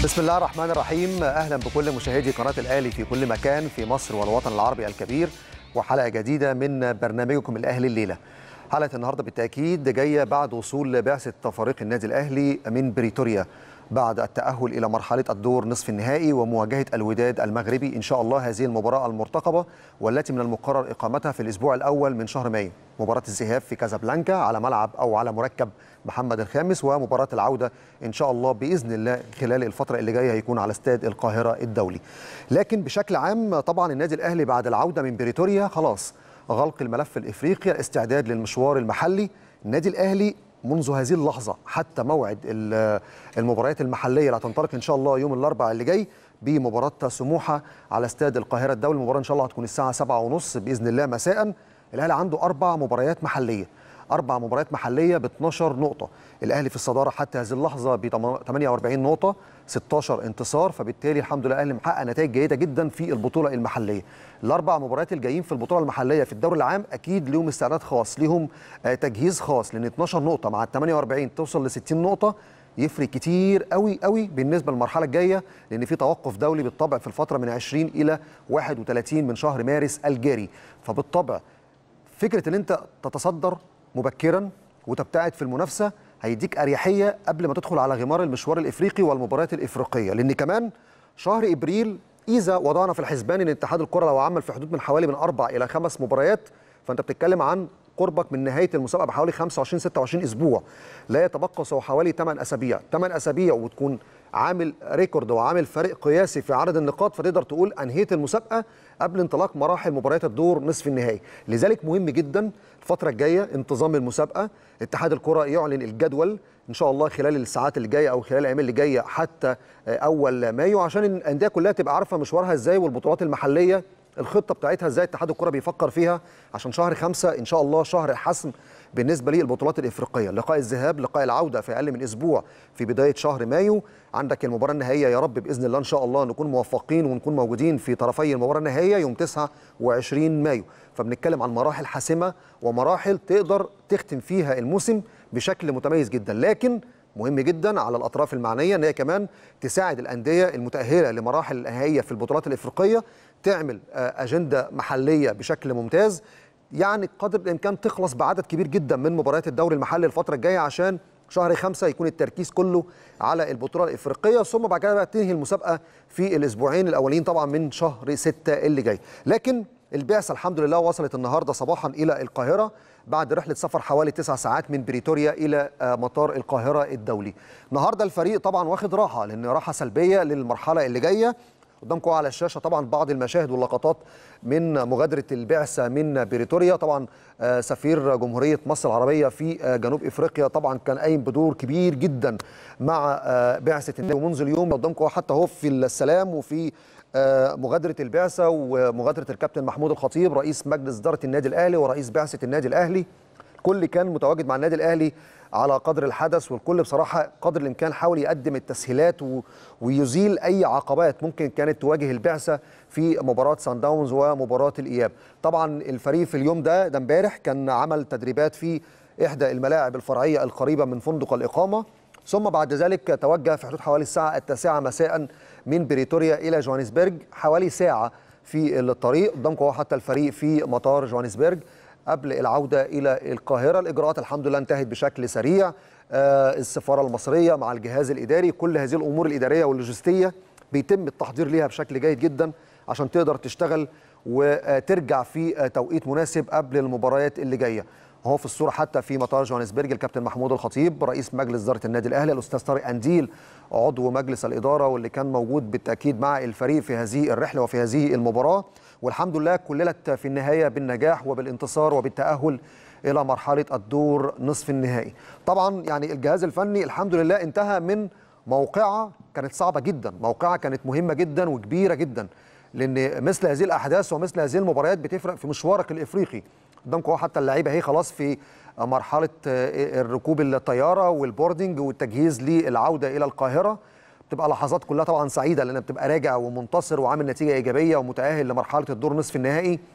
بسم الله الرحمن الرحيم اهلا بكل مشاهدي قناه الاهلي في كل مكان في مصر والوطن العربي الكبير وحلقه جديده من برنامجكم الاهلي الليله حلقه النهارده بالتاكيد جايه بعد وصول بعثه فريق النادي الاهلي من بريتوريا بعد التأهل إلى مرحلة الدور نصف النهائي ومواجهة الوداد المغربي إن شاء الله هذه المباراة المرتقبة والتي من المقرر إقامتها في الأسبوع الأول من شهر مايو مباراة الذهاب في كازابلانكا على ملعب أو على مركب محمد الخامس ومباراة العودة إن شاء الله بإذن الله خلال الفترة اللي جاية هيكون على استاد القاهرة الدولي لكن بشكل عام طبعا النادي الأهلي بعد العودة من بريتوريا خلاص غلق الملف الإفريقي الاستعداد للمشوار المحلي النادي الأهلي منذ هذه اللحظة حتى موعد المباريات المحلية اللي هتنطلق إن شاء الله يوم الأربعاء اللي جاي بمباراة سموحة على استاد القاهرة الدولي المباراة إن شاء الله هتكون الساعة 7:30 بإذن الله مساء الأهلي عنده أربع مباريات محلية أربع مباريات محلية ب 12 نقطة الأهلي في الصدارة حتى هذه اللحظة ب 48 نقطة 16 انتصار فبالتالي الحمد لله الأهلي محقق نتائج جيدة جدا في البطولة المحلية الأربع مباريات الجايين في البطولة المحلية في الدوري العام أكيد ليهم استعداد خاص ليهم تجهيز خاص لأن 12 نقطة مع ال 48 توصل ل 60 نقطة يفرق كتير قوي قوي بالنسبه للمرحله الجايه لان في توقف دولي بالطبع في الفتره من 20 الى 31 من شهر مارس الجاري فبالطبع فكره ان انت تتصدر مبكرا وتبتعد في المنافسه هيديك اريحيه قبل ما تدخل على غمار المشوار الافريقي والمباريات الافريقيه لان كمان شهر ابريل اذا وضعنا في الحسبان ان اتحاد الكره لو عمل في حدود من حوالي من اربع الى خمس مباريات فانت بتتكلم عن قربك من نهايه المسابقه بحوالي 25 26 اسبوع لا يتبقى سوى حوالي 8 اسابيع 8 اسابيع وتكون عامل ريكورد وعامل فرق قياسي في عدد النقاط فتقدر تقول انهيت المسابقه قبل انطلاق مراحل مباريات الدور نصف النهائي لذلك مهم جدا الفتره الجايه انتظام المسابقه اتحاد الكره يعلن الجدول ان شاء الله خلال الساعات اللي جايه او خلال الايام اللي جايه حتى اول مايو عشان الانديه كلها تبقى عارفه مشوارها ازاي والبطولات المحليه الخطه بتاعتها ازاي اتحاد الكره بيفكر فيها عشان شهر خمسة ان شاء الله شهر الحسم بالنسبه للبطولات الافريقيه لقاء الذهاب لقاء العوده في اقل من اسبوع في بدايه شهر مايو عندك المباراه النهائيه يا رب باذن الله ان شاء الله نكون موفقين ونكون موجودين في طرفي المباراه النهائيه يوم 29 مايو فبنتكلم عن مراحل حاسمه ومراحل تقدر تختم فيها الموسم بشكل متميز جدا لكن مهم جدا على الاطراف المعنيه ان هي كمان تساعد الانديه المتاهله لمراحل النهائيه في البطولات الافريقيه تعمل اجنده محليه بشكل ممتاز يعني قدر الامكان تخلص بعدد كبير جدا من مباريات الدوري المحلي الفتره الجايه عشان شهر خمسة يكون التركيز كله على البطوله الافريقيه ثم بعد كده بقى تنهي المسابقه في الاسبوعين الاولين طبعا من شهر ستة اللي جاي لكن البعثه الحمد لله وصلت النهارده صباحا الى القاهره بعد رحله سفر حوالي تسع ساعات من بريتوريا الى مطار القاهره الدولي النهارده الفريق طبعا واخد راحه لان راحه سلبيه للمرحله اللي جايه قدامكم على الشاشه طبعا بعض المشاهد واللقطات من مغادره البعثه من بريتوريا طبعا سفير جمهوريه مصر العربيه في جنوب افريقيا طبعا كان قايم بدور كبير جدا مع بعثه النادي ومنذ اليوم قدامكم حتى هو في السلام وفي مغادره البعثه ومغادره الكابتن محمود الخطيب رئيس مجلس اداره النادي الاهلي ورئيس بعثه النادي الاهلي الكل كان متواجد مع النادي الاهلي على قدر الحدث والكل بصراحه قدر الامكان حاول يقدم التسهيلات و... ويزيل اي عقبات ممكن كانت تواجه البعثه في مباراه سان داونز ومباراه الاياب. طبعا الفريق في اليوم ده ده امبارح كان عمل تدريبات في احدى الملاعب الفرعيه القريبه من فندق الاقامه ثم بعد ذلك توجه في حدود حوالي الساعه التاسعه مساء من بريتوريا الى جوهانسبرج حوالي ساعه في الطريق قدامكم هو حتى الفريق في مطار جوهانسبرج قبل العودة إلى القاهرة الإجراءات الحمد لله انتهت بشكل سريع آه السفارة المصرية مع الجهاز الإداري كل هذه الأمور الإدارية واللوجستية بيتم التحضير ليها بشكل جيد جدا عشان تقدر تشتغل وترجع في توقيت مناسب قبل المباريات اللي جايه هو في الصوره حتى في مطار جوهانسبرج الكابتن محمود الخطيب رئيس مجلس اداره النادي الاهلي الاستاذ طارق انديل عضو مجلس الاداره واللي كان موجود بالتاكيد مع الفريق في هذه الرحله وفي هذه المباراه والحمد لله كللت في النهايه بالنجاح وبالانتصار وبالتاهل الى مرحله الدور نصف النهائي. طبعا يعني الجهاز الفني الحمد لله انتهى من موقعه كانت صعبه جدا، موقعه كانت مهمه جدا وكبيره جدا لان مثل هذه الاحداث ومثل هذه المباريات بتفرق في مشوارك الافريقي. قدامكم حتى اللعيبه اهي خلاص في مرحله الركوب الطياره والبوردنج والتجهيز للعوده الى القاهره بتبقى لحظات كلها طبعا سعيده لان بتبقى راجع ومنتصر وعامل نتيجه ايجابيه ومتاهل لمرحله الدور نصف النهائي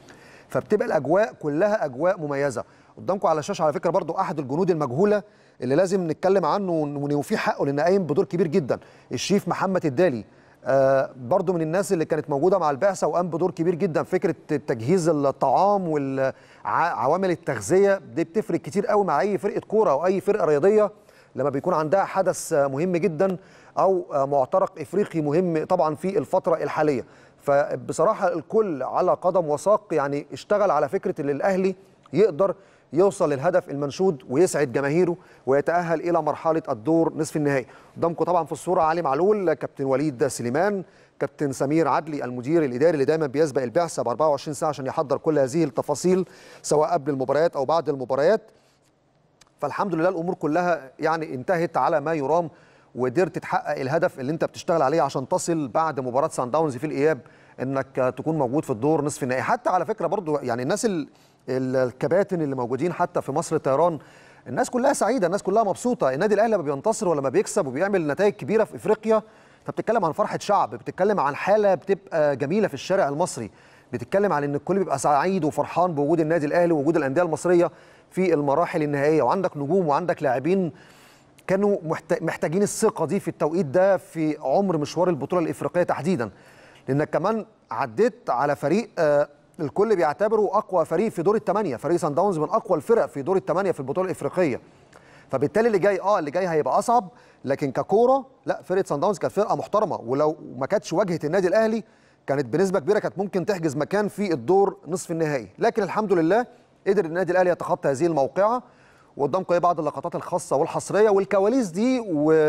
فبتبقى الاجواء كلها اجواء مميزه قدامكم على الشاشه على فكره برضو احد الجنود المجهوله اللي لازم نتكلم عنه ونوفيه حقه لان قايم بدور كبير جدا الشيف محمد الدالي آه برضو من الناس اللي كانت موجوده مع البعثه وقام بدور كبير جدا فكره تجهيز الطعام وعوامل التغذيه دي بتفرق كتير قوي مع اي فرقه كوره او اي فرقه رياضيه لما بيكون عندها حدث مهم جدا او معترك افريقي مهم طبعا في الفتره الحاليه فبصراحه الكل على قدم وساق يعني اشتغل على فكره ان الاهلي يقدر يوصل للهدف المنشود ويسعد جماهيره ويتاهل الى مرحله الدور نصف النهائي قدامكم طبعا في الصوره علي معلول كابتن وليد سليمان كابتن سمير عدلي المدير الاداري اللي دايما بيسبق البعثه ب 24 ساعه عشان يحضر كل هذه التفاصيل سواء قبل المباريات او بعد المباريات فالحمد لله الامور كلها يعني انتهت على ما يرام وقدرت تحقق الهدف اللي انت بتشتغل عليه عشان تصل بعد مباراه سان داونز في الاياب انك تكون موجود في الدور نصف النهائي حتى على فكره برضو يعني الناس الكباتن اللي موجودين حتى في مصر الطيران الناس كلها سعيده الناس كلها مبسوطه النادي الاهلي لما بينتصر ولا ما بيكسب وبيعمل نتائج كبيره في افريقيا انت بتتكلم عن فرحه شعب بتتكلم عن حاله بتبقى جميله في الشارع المصري بتتكلم عن ان الكل بيبقى سعيد وفرحان بوجود النادي الاهلي ووجود الانديه المصريه في المراحل النهائيه وعندك نجوم وعندك لاعبين كانوا محتاجين الثقه دي في التوقيت ده في عمر مشوار البطوله الافريقيه تحديدا لانك كمان عديت على فريق آه الكل بيعتبره اقوى فريق في دور الثمانيه فريق سان داونز من اقوى الفرق في دور الثمانيه في البطوله الافريقيه فبالتالي اللي جاي اه اللي جاي هيبقى اصعب لكن ككوره لا فرقه سان داونز كانت فرقه محترمه ولو ما كانتش واجهه النادي الاهلي كانت بنسبه كبيره كانت ممكن تحجز مكان في الدور نصف النهائي لكن الحمد لله قدر النادي الاهلي يتخطى هذه الموقعه وقدامكم ايه بعض اللقطات الخاصه والحصريه والكواليس دي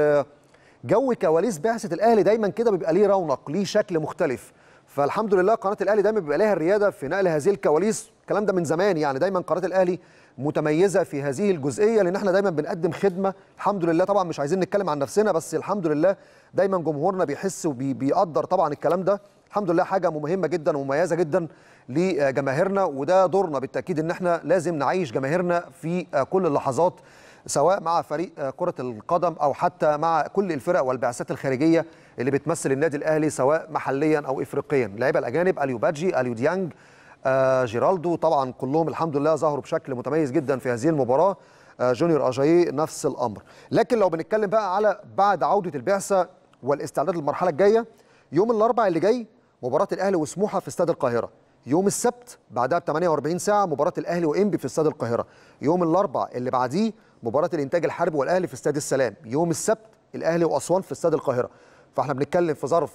وجو كواليس بعثه الاهلي دايما كده بيبقى ليه رونق ليه شكل مختلف فالحمد لله قناه الاهلي دايما بيبقى لها الرياده في نقل هذه الكواليس الكلام ده من زمان يعني دايما قناه الاهلي متميزه في هذه الجزئيه لان احنا دايما بنقدم خدمه الحمد لله طبعا مش عايزين نتكلم عن نفسنا بس الحمد لله دايما جمهورنا بيحس وبيقدر طبعا الكلام ده الحمد لله حاجه مهمه جدا ومميزه جدا لجماهيرنا وده دورنا بالتاكيد ان احنا لازم نعيش جماهيرنا في كل اللحظات سواء مع فريق كره القدم او حتى مع كل الفرق والبعثات الخارجيه اللي بتمثل النادي الاهلي سواء محليا او افريقيا اللعيبه الاجانب اليو بادجي اليو ديانج آه جيرالدو طبعا كلهم الحمد لله ظهروا بشكل متميز جدا في هذه المباراه آه جونيور اجايي نفس الامر لكن لو بنتكلم بقى على بعد عوده البعثه والاستعداد للمرحله الجايه يوم الاربعاء اللي جاي مباراه الاهلي وسموحه في استاد القاهره يوم السبت بعدها ب 48 ساعه مباراه الاهلي وانبي في استاد القاهره يوم الاربعاء اللي بعديه مباراه الانتاج الحربي والاهلي في استاد السلام يوم السبت الاهلي واسوان في استاد القاهره فاحنا بنتكلم في ظرف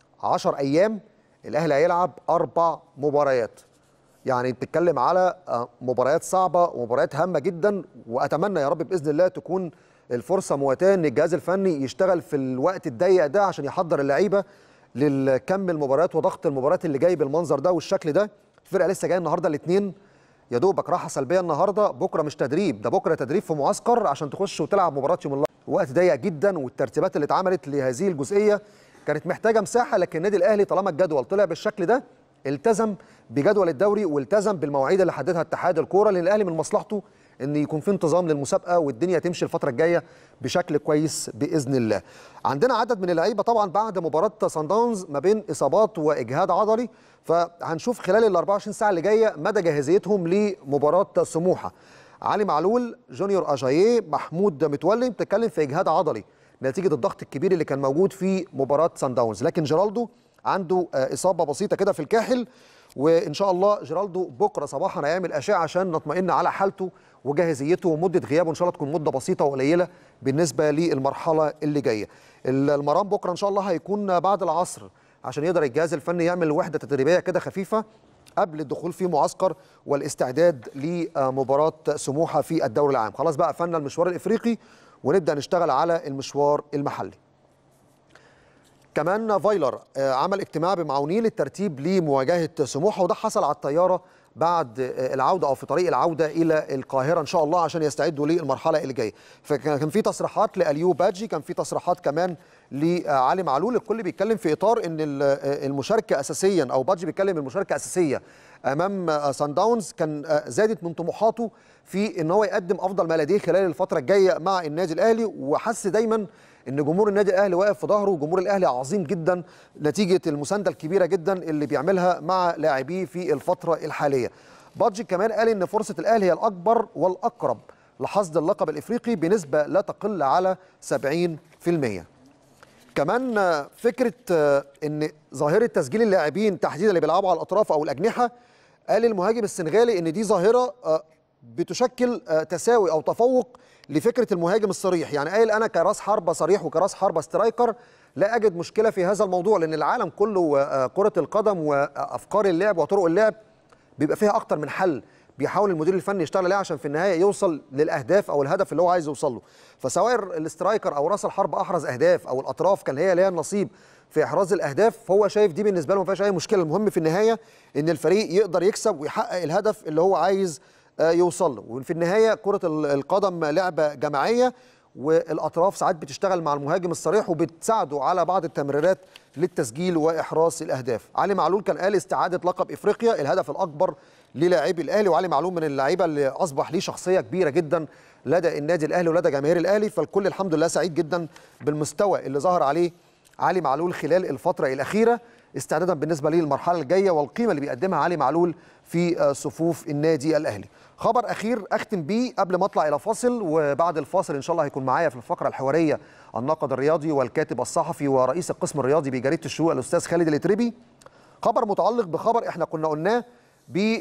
10 ايام الاهلي هيلعب اربع مباريات يعني بتتكلم على مباريات صعبه ومباريات هامه جدا واتمنى يا رب باذن الله تكون الفرصه مواتاه ان الجهاز الفني يشتغل في الوقت الضيق ده عشان يحضر اللعيبه للكم المباريات وضغط المباريات اللي جاي بالمنظر ده والشكل ده الفرقه لسه جايه النهارده الاثنين يا دوبك راحه سلبيه النهارده بكره مش تدريب ده بكره تدريب في معسكر عشان تخش وتلعب مباراه يوم الله وقت ضيق جدا والترتيبات اللي اتعملت لهذه الجزئيه كانت محتاجه مساحه لكن النادي الاهلي طالما الجدول طلع بالشكل ده التزم بجدول الدوري والتزم بالمواعيد اللي حددها اتحاد الكوره لان الاهلي من مصلحته ان يكون في انتظام للمسابقه والدنيا تمشي الفتره الجايه بشكل كويس باذن الله. عندنا عدد من اللعيبه طبعا بعد مباراه سان داونز ما بين اصابات واجهاد عضلي فهنشوف خلال ال 24 ساعه اللي جايه مدى جاهزيتهم لمباراه سموحه. علي معلول، جونيور اجاييه، محمود متولي بتتكلم في اجهاد عضلي نتيجه الضغط الكبير اللي كان موجود في مباراه سان داونز، لكن جيرالدو عنده اصابه بسيطه كده في الكاحل وان شاء الله جيرالدو بكره صباحا هيعمل اشعه عشان نطمئن على حالته وجاهزيته ومده غيابه ان شاء الله تكون مده بسيطه وقليله بالنسبه للمرحله اللي جايه. المرام بكره ان شاء الله هيكون بعد العصر عشان يقدر الجهاز الفني يعمل وحده تدريبيه كده خفيفه قبل الدخول في معسكر والاستعداد لمباراه سموحه في الدوري العام. خلاص بقى قفلنا المشوار الافريقي ونبدا نشتغل على المشوار المحلي. كمان فايلر عمل اجتماع بمعاونيه للترتيب لمواجهه سموحه وده حصل على الطياره بعد العوده او في طريق العوده الى القاهره ان شاء الله عشان يستعدوا للمرحله اللي جايه فكان في تصريحات لاليو بادجي كان في تصريحات كمان لعلي معلول الكل بيتكلم في اطار ان المشاركه اساسيا او بادجي بيتكلم المشاركه اساسيه امام سان داونز كان زادت من طموحاته في ان هو يقدم افضل ما لديه خلال الفتره الجايه مع النادي الاهلي وحس دايما ان جمهور النادي الاهلي واقف في ظهره وجمهور الاهلي عظيم جدا نتيجه المسانده الكبيره جدا اللي بيعملها مع لاعبيه في الفتره الحاليه بادجي كمان قال ان فرصه الاهلي هي الاكبر والاقرب لحصد اللقب الافريقي بنسبه لا تقل على 70% كمان فكره ان ظاهره تسجيل اللاعبين تحديدا اللي بيلعبوا على الاطراف او الاجنحه قال المهاجم السنغالي ان دي ظاهره بتشكل تساوي او تفوق لفكره المهاجم الصريح يعني قال انا كراس حربه صريح وكراس حربه سترايكر لا اجد مشكله في هذا الموضوع لان العالم كله كره القدم وافكار اللعب وطرق اللعب بيبقى فيها اكتر من حل بيحاول المدير الفني يشتغل عليه عشان في النهايه يوصل للاهداف او الهدف اللي هو عايز يوصل له فسواء الاسترايكر او راس الحرب احرز اهداف او الاطراف كان هي ليها النصيب في احراز الاهداف فهو شايف دي بالنسبه له ما فيهاش اي مشكله المهم في النهايه ان الفريق يقدر يكسب ويحقق الهدف اللي هو عايز يوصل له وفي النهايه كره القدم لعبه جماعيه والاطراف ساعات بتشتغل مع المهاجم الصريح وبتساعده على بعض التمريرات للتسجيل واحراز الاهداف علي معلول كان قال استعاده لقب افريقيا الهدف الاكبر للاعبي الاهلي وعلي معلول من اللعيبه اللي اصبح ليه شخصيه كبيره جدا لدى النادي الاهلي ولدى جماهير الاهلي فالكل الحمد لله سعيد جدا بالمستوى اللي ظهر عليه علي معلول خلال الفتره الاخيره استعدادا بالنسبه للمرحله الجايه والقيمه اللي بيقدمها علي معلول في صفوف النادي الاهلي خبر اخير اختم بيه قبل ما اطلع الى فاصل وبعد الفاصل ان شاء الله هيكون معايا في الفقره الحواريه الناقد الرياضي والكاتب الصحفي ورئيس القسم الرياضي بجريده الشروق الاستاذ خالد الاتربي خبر متعلق بخبر احنا كنا قلناه ب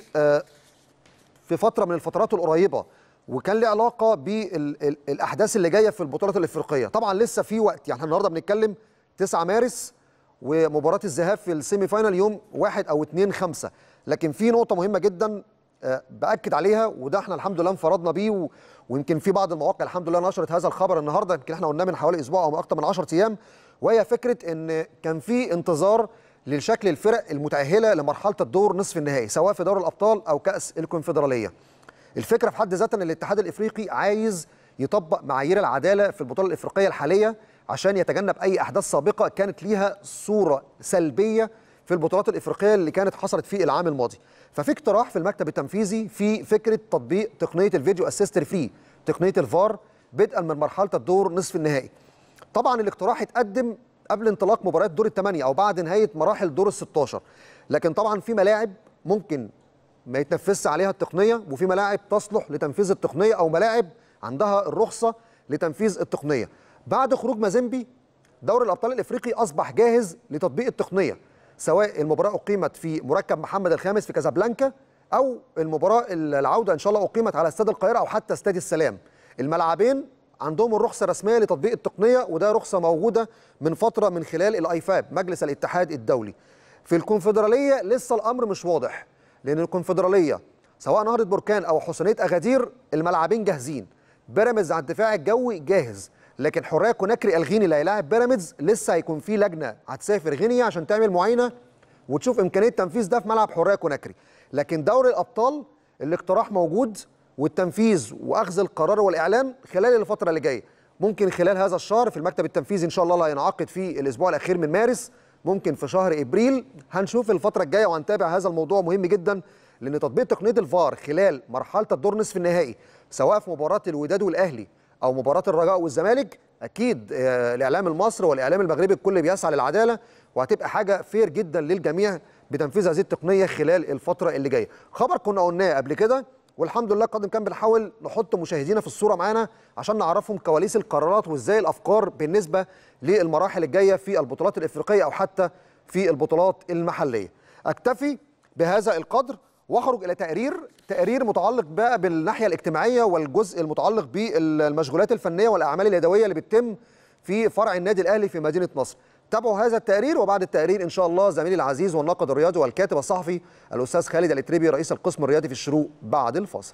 في فتره من الفترات القريبه وكان له علاقه بالاحداث اللي جايه في البطولات الافريقيه طبعا لسه في وقت يعني النهارده بنتكلم 9 مارس ومباراه الذهاب في السيمي فاينال يوم 1 او 2 5 لكن في نقطه مهمه جدا باكد عليها وده احنا الحمد لله انفردنا بيه ويمكن في بعض المواقع الحمد لله نشرت هذا الخبر النهارده يمكن احنا قلناه من حوالي اسبوع او اكثر من 10 ايام وهي فكره ان كان في انتظار لشكل الفرق المتاهله لمرحله الدور نصف النهائي سواء في دوري الابطال او كاس الكونفدراليه الفكره في حد ذاتها ان الاتحاد الافريقي عايز يطبق معايير العداله في البطوله الافريقيه الحاليه عشان يتجنب اي احداث سابقه كانت ليها صوره سلبيه في البطولات الافريقيه اللي كانت حصلت في العام الماضي ففي اقتراح في المكتب التنفيذي في فكره تطبيق تقنيه الفيديو اسيست فري تقنيه الفار بدءا من مرحله الدور نصف النهائي طبعا الاقتراح اتقدم قبل انطلاق مباريات دور الثمانيه او بعد نهايه مراحل دور ال 16 لكن طبعا في ملاعب ممكن ما يتنفذش عليها التقنيه وفي ملاعب تصلح لتنفيذ التقنيه او ملاعب عندها الرخصه لتنفيذ التقنيه بعد خروج مازيمبي دوري الابطال الافريقي اصبح جاهز لتطبيق التقنيه سواء المباراه اقيمت في مركب محمد الخامس في كازابلانكا او المباراه العوده ان شاء الله اقيمت على استاد القاهره او حتى استاد السلام الملعبين عندهم الرخصه الرسميه لتطبيق التقنيه وده رخصه موجوده من فتره من خلال الايفاب مجلس الاتحاد الدولي في الكونفدراليه لسه الامر مش واضح لان الكونفدراليه سواء نهضه بركان او حسنيه اغادير الملعبين جاهزين بيراميدز على الدفاع الجوي جاهز لكن حريه كوناكري الغيني اللي هيلاعب بيراميدز لسه هيكون في لجنه هتسافر غينيا عشان تعمل معاينه وتشوف امكانيه تنفيذ ده في ملعب حريه كوناكري لكن دوري الابطال الاقتراح موجود والتنفيذ واخذ القرار والاعلان خلال الفتره اللي جايه ممكن خلال هذا الشهر في المكتب التنفيذي ان شاء الله اللي هينعقد في الاسبوع الاخير من مارس ممكن في شهر ابريل هنشوف الفتره الجايه وهنتابع هذا الموضوع مهم جدا لان تطبيق تقنيه الفار خلال مرحله الدور نصف النهائي سواء في مباراه الوداد والاهلي او مباراه الرجاء والزمالك اكيد الاعلام المصري والاعلام المغربي الكل بيسعى للعداله وهتبقى حاجه فير جدا للجميع بتنفيذ هذه التقنيه خلال الفتره اللي جايه خبر كنا قلناه قبل كده والحمد لله قادم كان بنحاول نحط مشاهدينا في الصوره معانا عشان نعرفهم كواليس القرارات وازاي الافكار بالنسبه للمراحل الجايه في البطولات الافريقيه او حتى في البطولات المحليه اكتفي بهذا القدر واخرج الى تقرير تقرير متعلق بقى بالناحيه الاجتماعيه والجزء المتعلق بالمشغولات الفنيه والاعمال اليدويه اللي بتتم في فرع النادي الاهلي في مدينه نصر تابعوا هذا التقرير وبعد التقرير ان شاء الله زميلي العزيز والناقد الرياضي والكاتب الصحفي الاستاذ خالد الاتريبي رئيس القسم الرياضي في الشروق بعد الفاصل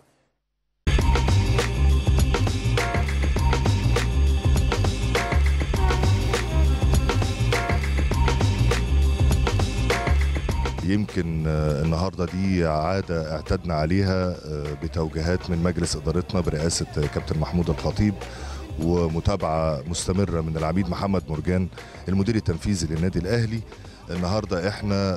يمكن النهارده دي عاده اعتدنا عليها بتوجيهات من مجلس ادارتنا برئاسه كابتن محمود الخطيب ومتابعه مستمره من العميد محمد مرجان المدير التنفيذي للنادي الاهلي النهارده احنا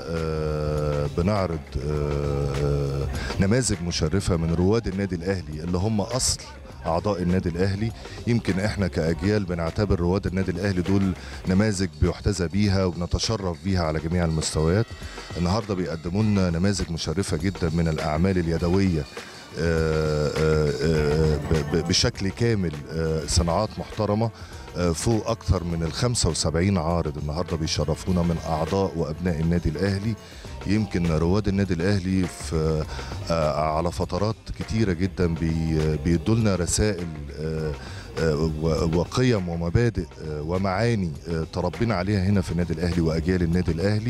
بنعرض نماذج مشرفه من رواد النادي الاهلي اللي هم اصل اعضاء النادي الاهلي يمكن احنا كاجيال بنعتبر رواد النادي الاهلي دول نماذج بيحتذى بيها وبنتشرف بيها على جميع المستويات النهارده بيقدموا لنا نماذج مشرفه جدا من الاعمال اليدويه آه، آه، آه، ب- ب- بشكل كامل آه، صناعات محترمه آه، فوق اكثر من ال 75 عارض النهارده بيشرفونا من اعضاء وابناء النادي الاهلي يمكن رواد النادي الاهلي في آه، على فترات كتيره جدا بي- بيدوا لنا رسائل آه، آه، و- وقيم ومبادئ آه، ومعاني آه، تربينا عليها هنا في النادي الاهلي واجيال النادي الاهلي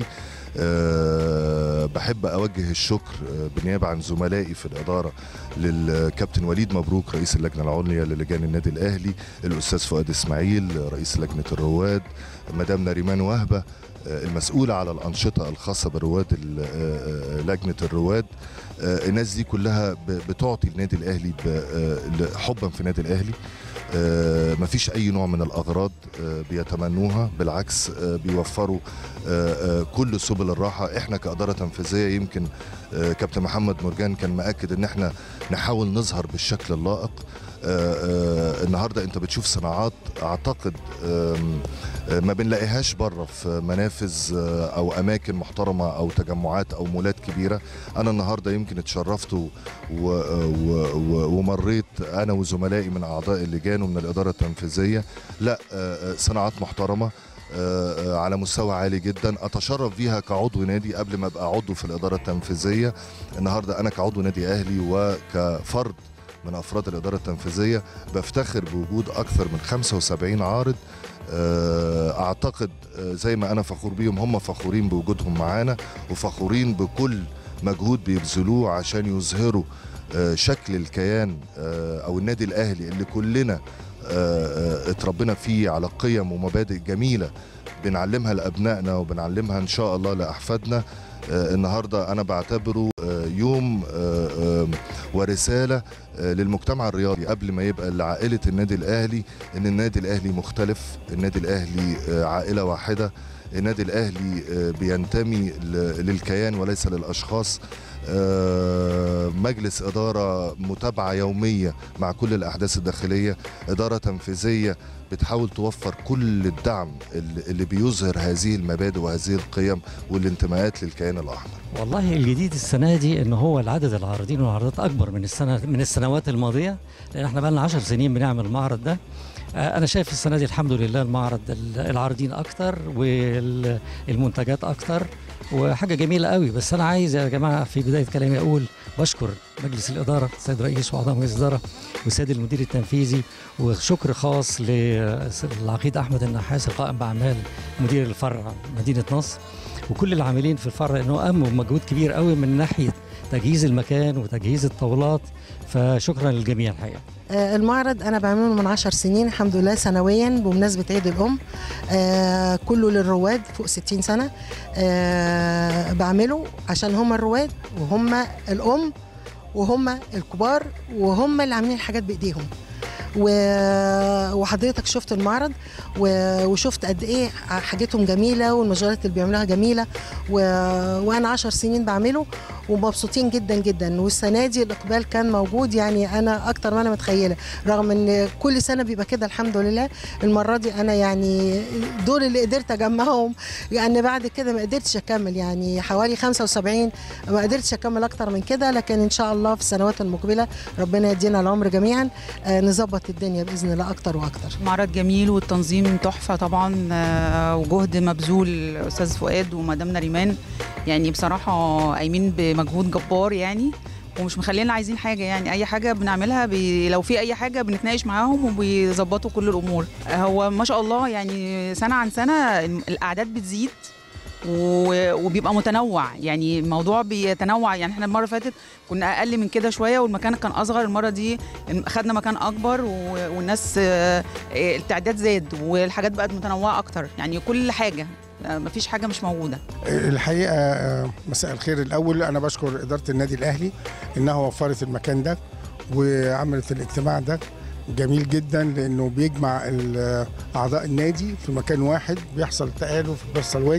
أه بحب اوجه الشكر آه، بالنيابه عن زملائي في الاداره للكابتن وليد مبروك رئيس اللجنه العليا للجان النادي الاهلي الاستاذ فؤاد اسماعيل رئيس لجنه الرواد مدام نريمان وهبه آه، المسؤوله على الانشطه الخاصه برواد ال- آه، آه، لجنه الرواد آه، الناس دي كلها ب- بتعطي النادي الاهلي ب- آه، حبا في النادي الاهلي آه، مفيش اي نوع من الاغراض آه، بيتمنوها بالعكس آه، بيوفروا آه، آه، كل سبل الراحه احنا كاداره تنفيذيه يمكن آه، كابتن محمد مرجان كان مأكد ان احنا نحاول نظهر بالشكل اللائق آه، آه، النهارده انت بتشوف صناعات اعتقد آم، آه، ما بنلاقيهاش بره في منافذ آه، او اماكن محترمه او تجمعات او مولات كبيره انا النهارده يمكن اتشرفت و- و- و- ومريت انا وزملائي من اعضاء اللجان ومن الاداره التنفيذيه لا آه، آه، صناعات محترمه آه، آه، على مستوى عالي جدا اتشرف بيها كعضو نادي قبل ما ابقى عضو في الاداره التنفيذيه النهارده انا كعضو نادي اهلي وكفرد من افراد الاداره التنفيذيه بفتخر بوجود اكثر من 75 عارض آه، اعتقد آه، زي ما انا فخور بيهم هم فخورين بوجودهم معانا وفخورين بكل مجهود بيبذلوه عشان يظهروا آه، شكل الكيان آه، او النادي الاهلي اللي كلنا آه، آه، اتربينا فيه على قيم ومبادئ جميله بنعلمها لابنائنا وبنعلمها ان شاء الله لاحفادنا آه، النهارده انا بعتبره آه، يوم آه، آه، ورساله آه، للمجتمع الرياضي قبل ما يبقى لعائله النادي الاهلي ان النادي الاهلي مختلف النادي الاهلي آه، عائله واحده النادي الاهلي آه، بينتمي ل- للكيان وليس للاشخاص آه، مجلس اداره متابعه يوميه مع كل الاحداث الداخليه اداره تنفيذيه بتحاول توفر كل الدعم اللي اللي بيظهر هذه المبادئ وهذه القيم والانتماءات للكيان الاحمر والله الجديد السنه دي ان هو العدد العارضين والعرضات اكبر من السنه من السنوات الماضيه لان احنا بقى لنا 10 سنين بنعمل المعرض ده آه، انا شايف السنه دي الحمد لله المعرض ال- العارضين اكتر والمنتجات اكتر وحاجه جميله قوي بس انا عايز يا جماعه في بدايه كلامي اقول بشكر مجلس الاداره السيد رئيس واعضاء مجلس الاداره والسيد المدير التنفيذي وشكر خاص للعقيد احمد النحاس القائم باعمال مدير الفرع مدينه نصر وكل العاملين في الفرع انه قاموا بمجهود كبير قوي من ناحيه تجهيز المكان وتجهيز الطاولات فشكرا للجميع الحقيقه آه، المعرض انا بعمله من عشر سنين الحمد لله سنويا بمناسبه عيد الام آه، كله للرواد فوق 60 سنه آه، بعمله عشان هم الرواد وهم الام وهم الكبار وهم اللي عاملين الحاجات بايديهم و- وحضرتك شفت المعرض و- وشفت قد ايه حاجتهم جميله والمجالات اللي بيعملوها جميله و... وانا عشر سنين بعمله ومبسوطين جدا جدا والسنه دي الاقبال كان موجود يعني انا اكتر ما انا متخيله رغم ان كل سنه بيبقى كده الحمد لله المره دي انا يعني دول اللي قدرت اجمعهم يعني بعد كده ما قدرتش اكمل يعني حوالي 75 ما قدرتش اكمل اكتر من كده لكن ان شاء الله في السنوات المقبله ربنا يدينا العمر جميعا آه، نظبط الدنيا باذن الله اكتر واكتر معرض جميل والتنظيم تحفه طبعا آه، وجهد مبذول استاذ فؤاد ومدام نريمان يعني بصراحه قايمين بمجهود جبار يعني ومش مخلينا عايزين حاجه يعني اي حاجه بنعملها بي لو في اي حاجه بنتناقش معاهم وبيظبطوا كل الامور هو ما شاء الله يعني سنه عن سنه الاعداد بتزيد و- وبيبقى متنوع يعني الموضوع بيتنوع يعني احنا المره اللي فاتت كنا اقل من كده شويه والمكان كان اصغر المره دي خدنا مكان اكبر و- والناس آه، آه، التعداد زاد والحاجات بقت متنوعه اكتر يعني كل حاجه آه، مفيش حاجه مش موجوده الحقيقه آه، مساء الخير الاول انا بشكر اداره النادي الاهلي انها وفرت المكان ده وعملت الاجتماع ده جميل جدا لانه بيجمع ال- اعضاء النادي في مكان واحد بيحصل تآلف بيحصل ود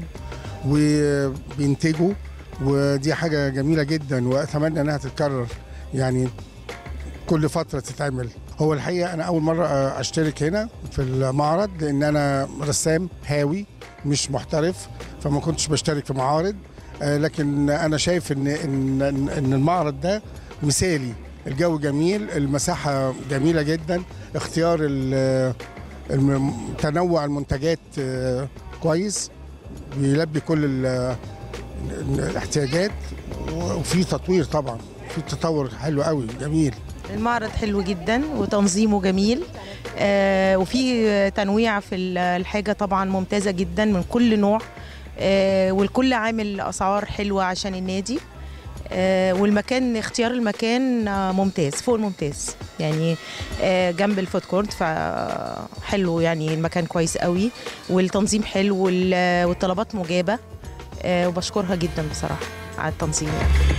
وبينتجوا ودي حاجه جميله جدا واتمنى انها تتكرر يعني كل فتره تتعمل هو الحقيقه انا اول مره آه، اشترك هنا في المعرض لان انا رسام هاوي مش محترف فما كنتش بشترك في معارض آه، لكن انا شايف ان ان ان المعرض ده مثالي الجو جميل المساحه جميله جدا اختيار ال- الم- تنوع المنتجات آه، كويس بيلبي كل ال- الاحتياجات وفي تطوير طبعا في تطور حلو قوي جميل المعرض حلو جدا وتنظيمه جميل آه وفي تنويع في ال- الحاجة طبعا ممتازة جدا من كل نوع آه والكل عامل أسعار حلوة عشان النادي آه والمكان اختيار المكان آه ممتاز فوق الممتاز يعني آه جنب الفود كورت فحلو يعني المكان كويس قوي والتنظيم حلو وال- والطلبات مجابة آه وبشكرها جدا بصراحة على التنظيم يعني.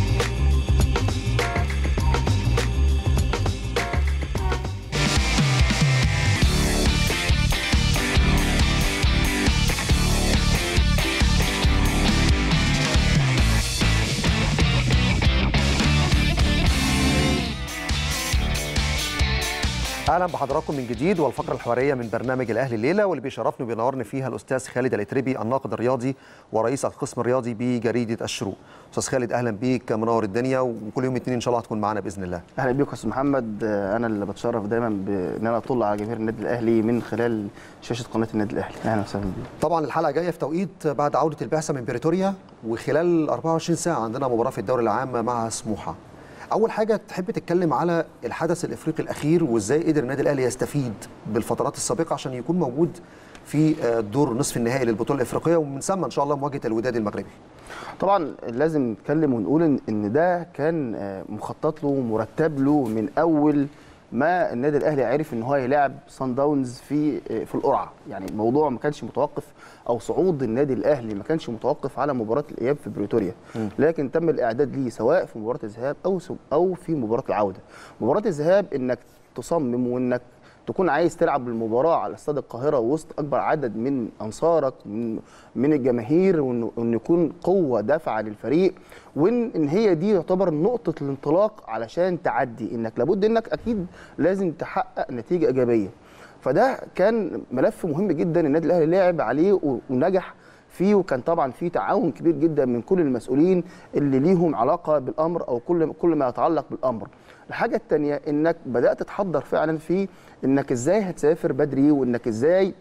اهلا بحضراتكم من جديد والفقره الحواريه من برنامج الاهلي الليله واللي بيشرفني وبينورني فيها الاستاذ خالد الاتربي الناقد الرياضي ورئيس القسم الرياضي بجريده الشروق استاذ خالد اهلا بيك منور الدنيا وكل يوم اثنين ان شاء الله هتكون معانا باذن الله اهلا بيك يا استاذ محمد آه، انا اللي بتشرف دايما بان انا اطل على جماهير النادي الاهلي من خلال شاشه قناه النادي الاهلي اهلا وسهلا بيك طبعا الحلقه جايه في توقيت بعد عوده البعثه من بريتوريا وخلال 24 ساعه عندنا مباراه في الدوري العام مع سموحه اول حاجه تحب تتكلم على الحدث الافريقي الاخير وازاي قدر النادي الاهلي يستفيد بالفترات السابقه عشان يكون موجود في آه، دور نصف النهائي للبطوله الافريقيه ومن ثم ان شاء الله مواجهه الوداد المغربي طبعا لازم نتكلم ونقول ان ان ده كان آه، مخطط له ومرتب له من اول ما النادي الاهلي عرف ان هو يلعب سان داونز في آه، في القرعه يعني الموضوع ما كانش متوقف او صعود النادي الاهلي ما كانش متوقف على مباراه الاياب في بريتوريا لكن تم الاعداد ليه سواء في مباراه الذهاب او سو- او في مباراه العوده مباراه الذهاب انك تصمم وانك تكون عايز تلعب المباراه على استاد القاهره وسط اكبر عدد من انصارك من من الجماهير وان وإن يكون قوه دافعه للفريق وان ان هي دي يعتبر نقطه الانطلاق علشان تعدي انك لابد انك اكيد لازم تحقق نتيجه ايجابيه فده كان ملف مهم جدا النادي الاهلي لعب عليه و- ونجح فيه وكان طبعا في تعاون كبير جدا من كل المسؤولين اللي ليهم علاقه بالامر او كل كل ما يتعلق بالامر. الحاجه الثانيه انك بدات تحضر فعلا في انك ازاي هتسافر بدري وانك ازاي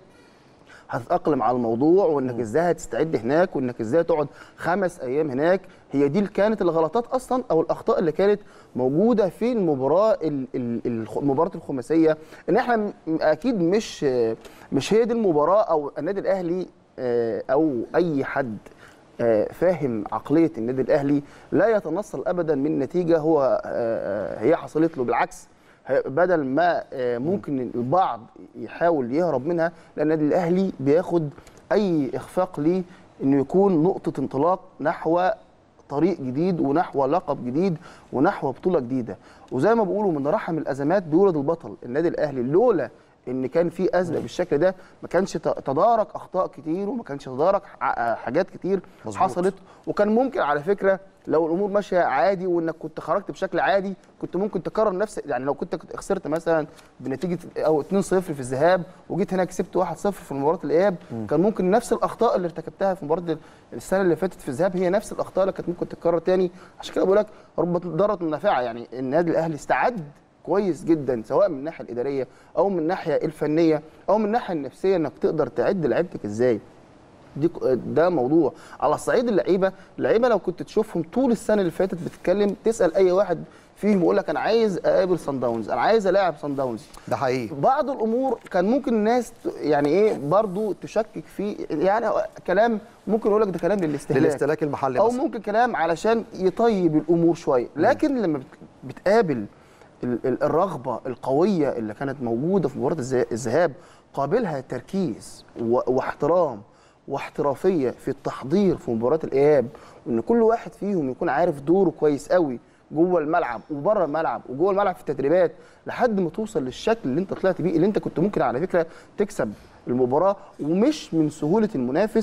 هتتاقلم على الموضوع وانك ازاي هتستعد هناك وانك ازاي تقعد خمس ايام هناك هي دي اللي كانت الغلطات اصلا او الاخطاء اللي كانت موجوده في المباراه ال- ال- الخ- المباراه الخماسيه ان احنا م- اكيد مش مش هي دي المباراه او النادي الاهلي آه، او اي حد آه، فاهم عقليه النادي الاهلي لا يتنصل ابدا من نتيجه هو آه، آه، هي حصلت له بالعكس هي- بدل ما آه، ممكن البعض يحاول يهرب منها لان النادي الاهلي بياخد اي اخفاق ليه انه يكون نقطه انطلاق نحو طريق جديد ونحو لقب جديد ونحو بطوله جديده وزي ما بيقولوا من رحم الازمات بيولد البطل النادي الاهلي لولا ان كان في ازمه بالشكل ده ما كانش ت- تدارك اخطاء كتير وما كانش تدارك ح- حاجات كتير مظبوط. حصلت وكان ممكن على فكره لو الامور ماشيه عادي وانك كنت خرجت بشكل عادي كنت ممكن تكرر نفس يعني لو كنت كنت خسرت مثلا بنتيجه او 2-0 في الذهاب وجيت هنا كسبت 1-0 في مباراه الاياب كان ممكن نفس الاخطاء اللي ارتكبتها في مباراه السنه اللي فاتت في الذهاب هي نفس الاخطاء اللي كانت ممكن تتكرر تاني عشان كده بقول لك رب ضاره نافعه يعني النادي الاهلي استعد كويس جدا سواء من الناحيه الاداريه او من الناحيه الفنيه او من الناحيه النفسيه انك تقدر تعد لعيبتك ازاي دي ده موضوع على الصعيد اللعيبه اللعيبه لو كنت تشوفهم طول السنه اللي فاتت بتتكلم تسال اي واحد فيهم يقول لك انا عايز اقابل صن داونز انا عايز الاعب صن داونز ده حقيقي بعض الامور كان ممكن الناس ت- يعني ايه برضو تشكك في يعني كلام ممكن يقول لك ده كلام للاستهلاك للاستهلاك المحلي او مثلا. ممكن كلام علشان يطيب الامور شويه لكن لما بت- بتقابل ال- ال- الرغبه القويه اللي كانت موجوده في مباراه الذ- الذهاب قابلها تركيز و- واحترام واحترافيه في التحضير في مباراه الاياب وان كل واحد فيهم يكون عارف دوره كويس قوي جوه الملعب وبره الملعب وجوه الملعب في التدريبات لحد ما توصل للشكل اللي انت طلعت بيه اللي انت كنت ممكن على فكره تكسب المباراه ومش من سهوله المنافس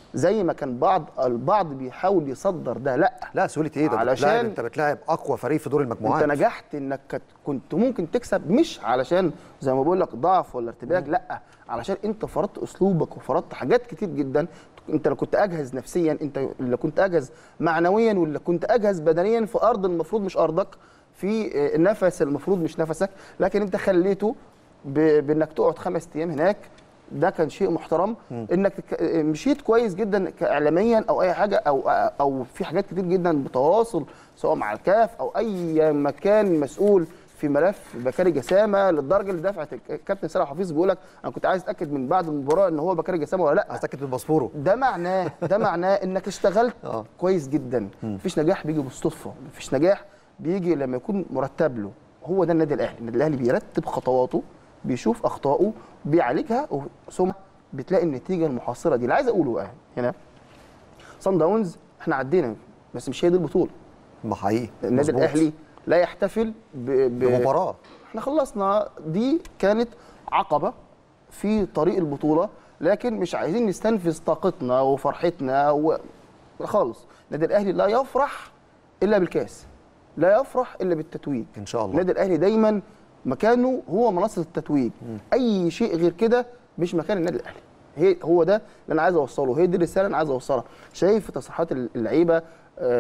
زي ما كان بعض البعض بيحاول يصدر ده لا لا سهوله ايه ده علشان- بتلاعب انت بتلاعب اقوى فريق في دور المجموعات انت نجحت انك كت- كنت ممكن تكسب مش علشان زي ما بقول لك ضعف ولا ارتباك لا علشان انت فرضت اسلوبك وفرضت حاجات كتير جدا انت لو كنت اجهز نفسيا انت اللي كنت اجهز معنويا واللي كنت اجهز بدنيا في ارض المفروض مش ارضك في آه، نفس المفروض مش نفسك لكن انت خليته ب- بانك تقعد خمس ايام هناك ده كان شيء محترم انك تك- مشيت كويس جدا كاعلاميا او اي حاجه او او في حاجات كتير جدا بتواصل سواء مع الكاف او اي مكان مسؤول في ملف بكاري جسامه للدرجه اللي دفعت الكابتن سامح حفيظ بيقول لك انا كنت عايز اتاكد من بعد المباراه ان هو بكاري جسامه ولا لا هتاكد من باسبوره ده معناه ده معناه انك اشتغلت آه. كويس جدا مفيش نجاح بيجي بالصدفه مفيش نجاح بيجي لما يكون مرتب له هو ده النادي الاهلي النادي الاهلي بيرتب خطواته بيشوف اخطائه بيعالجها ثم بتلاقي النتيجه المحصله دي اللي عايز اقوله بقى هنا صن داونز احنا عدينا بس مش هي دي البطوله ما حقيقي النادي مظبوط. الاهلي لا يحتفل ب... ب... بمباراه احنا خلصنا دي كانت عقبة في طريق البطولة لكن مش عايزين نستنفذ طاقتنا وفرحتنا و... خالص النادي الأهلي لا يفرح إلا بالكاس لا يفرح إلا بالتتويج ان شاء الله النادي الأهلي دايما مكانه هو منصة التتويج أي شيء غير كده مش مكان النادي الأهلي هي هو ده اللي انا عايز اوصله هي دي الرساله اللي انا عايز اوصلها شايف في تصريحات اللعيبه آه،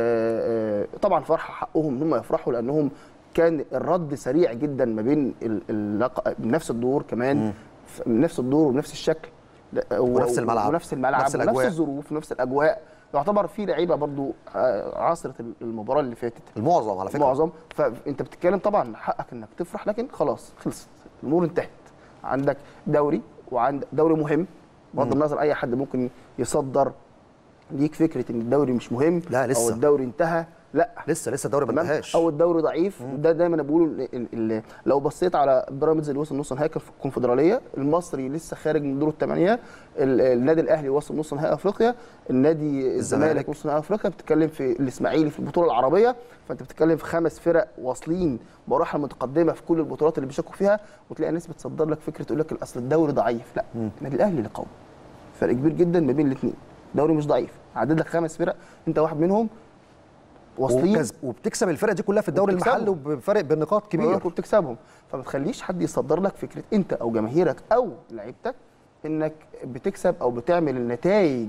آه، طبعا فرحه حقهم ان هم يفرحوا لانهم كان الرد سريع جدا ما بين ال- اللق- نفس الدور كمان ف- نفس الدور ونفس الشكل لا، و- ونفس الملعب. ونفس الملعب نفس ونفس الأجواء. الظروف ونفس الاجواء يعتبر في لعيبه برضو آه، عاصرت المباراه اللي فاتت المعظم على فكره معظم فانت بتتكلم طبعا حقك انك تفرح لكن خلاص خلصت الامور انتهت عندك دوري وعند دوري مهم بغض النظر اي حد ممكن يصدر ليك فكره ان الدوري مش مهم لا، لسه. او الدوري انتهى لا لسه لسه الدوري ما تمام انتهاش او الدوري ضعيف ده دايما انا بقوله ال- ال- ال- لو بصيت على بيراميدز اللي وصل نص نهائي في الكونفدراليه المصري لسه خارج من دور الثمانيه ال- النادي الاهلي وصل نص نهائي افريقيا النادي الزمالك الزمالك. نص نهائي افريقيا بتتكلم في الاسماعيلي في البطوله العربيه فانت بتتكلم في خمس فرق واصلين مراحل متقدمه في كل البطولات اللي بيشاركوا فيها وتلاقي ناس بتصدر لك فكره تقول لك اصل الدوري ضعيف لا النادي الاهلي اللي قوي فرق كبير جدا ما بين الاثنين دوري مش ضعيف عدد لك خمس فرق انت واحد منهم واصلين وكسب وبتكسب الفرق دي كلها في الدوري وبتكسبهم. المحلي وبفرق بالنقاط كبير كبير وبتكسبهم فما تخليش حد يصدر لك فكره انت او جماهيرك او لعيبتك انك بتكسب او بتعمل النتائج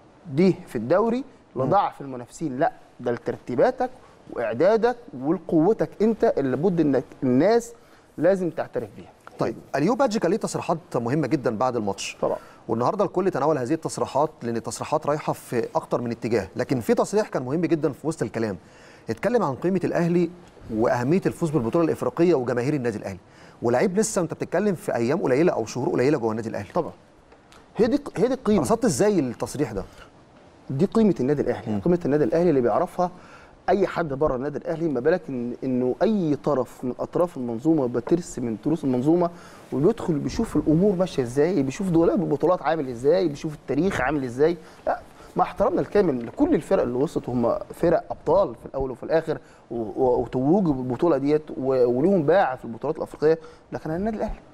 دي في الدوري لضعف المنافسين لا ده لترتيباتك واعدادك وقوتك انت اللي بد انك الناس لازم تعترف بيها طيب اليوب بادجي كان ليه تصريحات مهمه جدا بعد الماتش طبعا والنهارده الكل تناول هذه التصريحات لان التصريحات رايحه في اكتر من اتجاه لكن في تصريح كان مهم جدا في وسط الكلام اتكلم عن قيمه الاهلي واهميه الفوز بالبطوله الافريقيه وجماهير النادي الاهلي ولعيب لسه انت بتتكلم في ايام قليله او شهور قليله جوه النادي الاهلي طبعا هي دي هي دي القيمه رصدت ازاي التصريح ده دي قيمه النادي الاهلي قيمه النادي الاهلي اللي بيعرفها اي حد بره النادي الاهلي ما بالك إن انه اي طرف من اطراف المنظومه بترس من تروس المنظومه وبيدخل بيشوف الامور ماشيه ازاي بيشوف دولاب البطولات عامل ازاي بيشوف التاريخ عامل ازاي لا مع احترامنا الكامل لكل الفرق اللي وصلت هم فرق ابطال في الاول وفي الاخر و- و- وتوجوا بالبطوله ديت و- وليهم باع في البطولات الافريقيه لكن أنا النادي الاهلي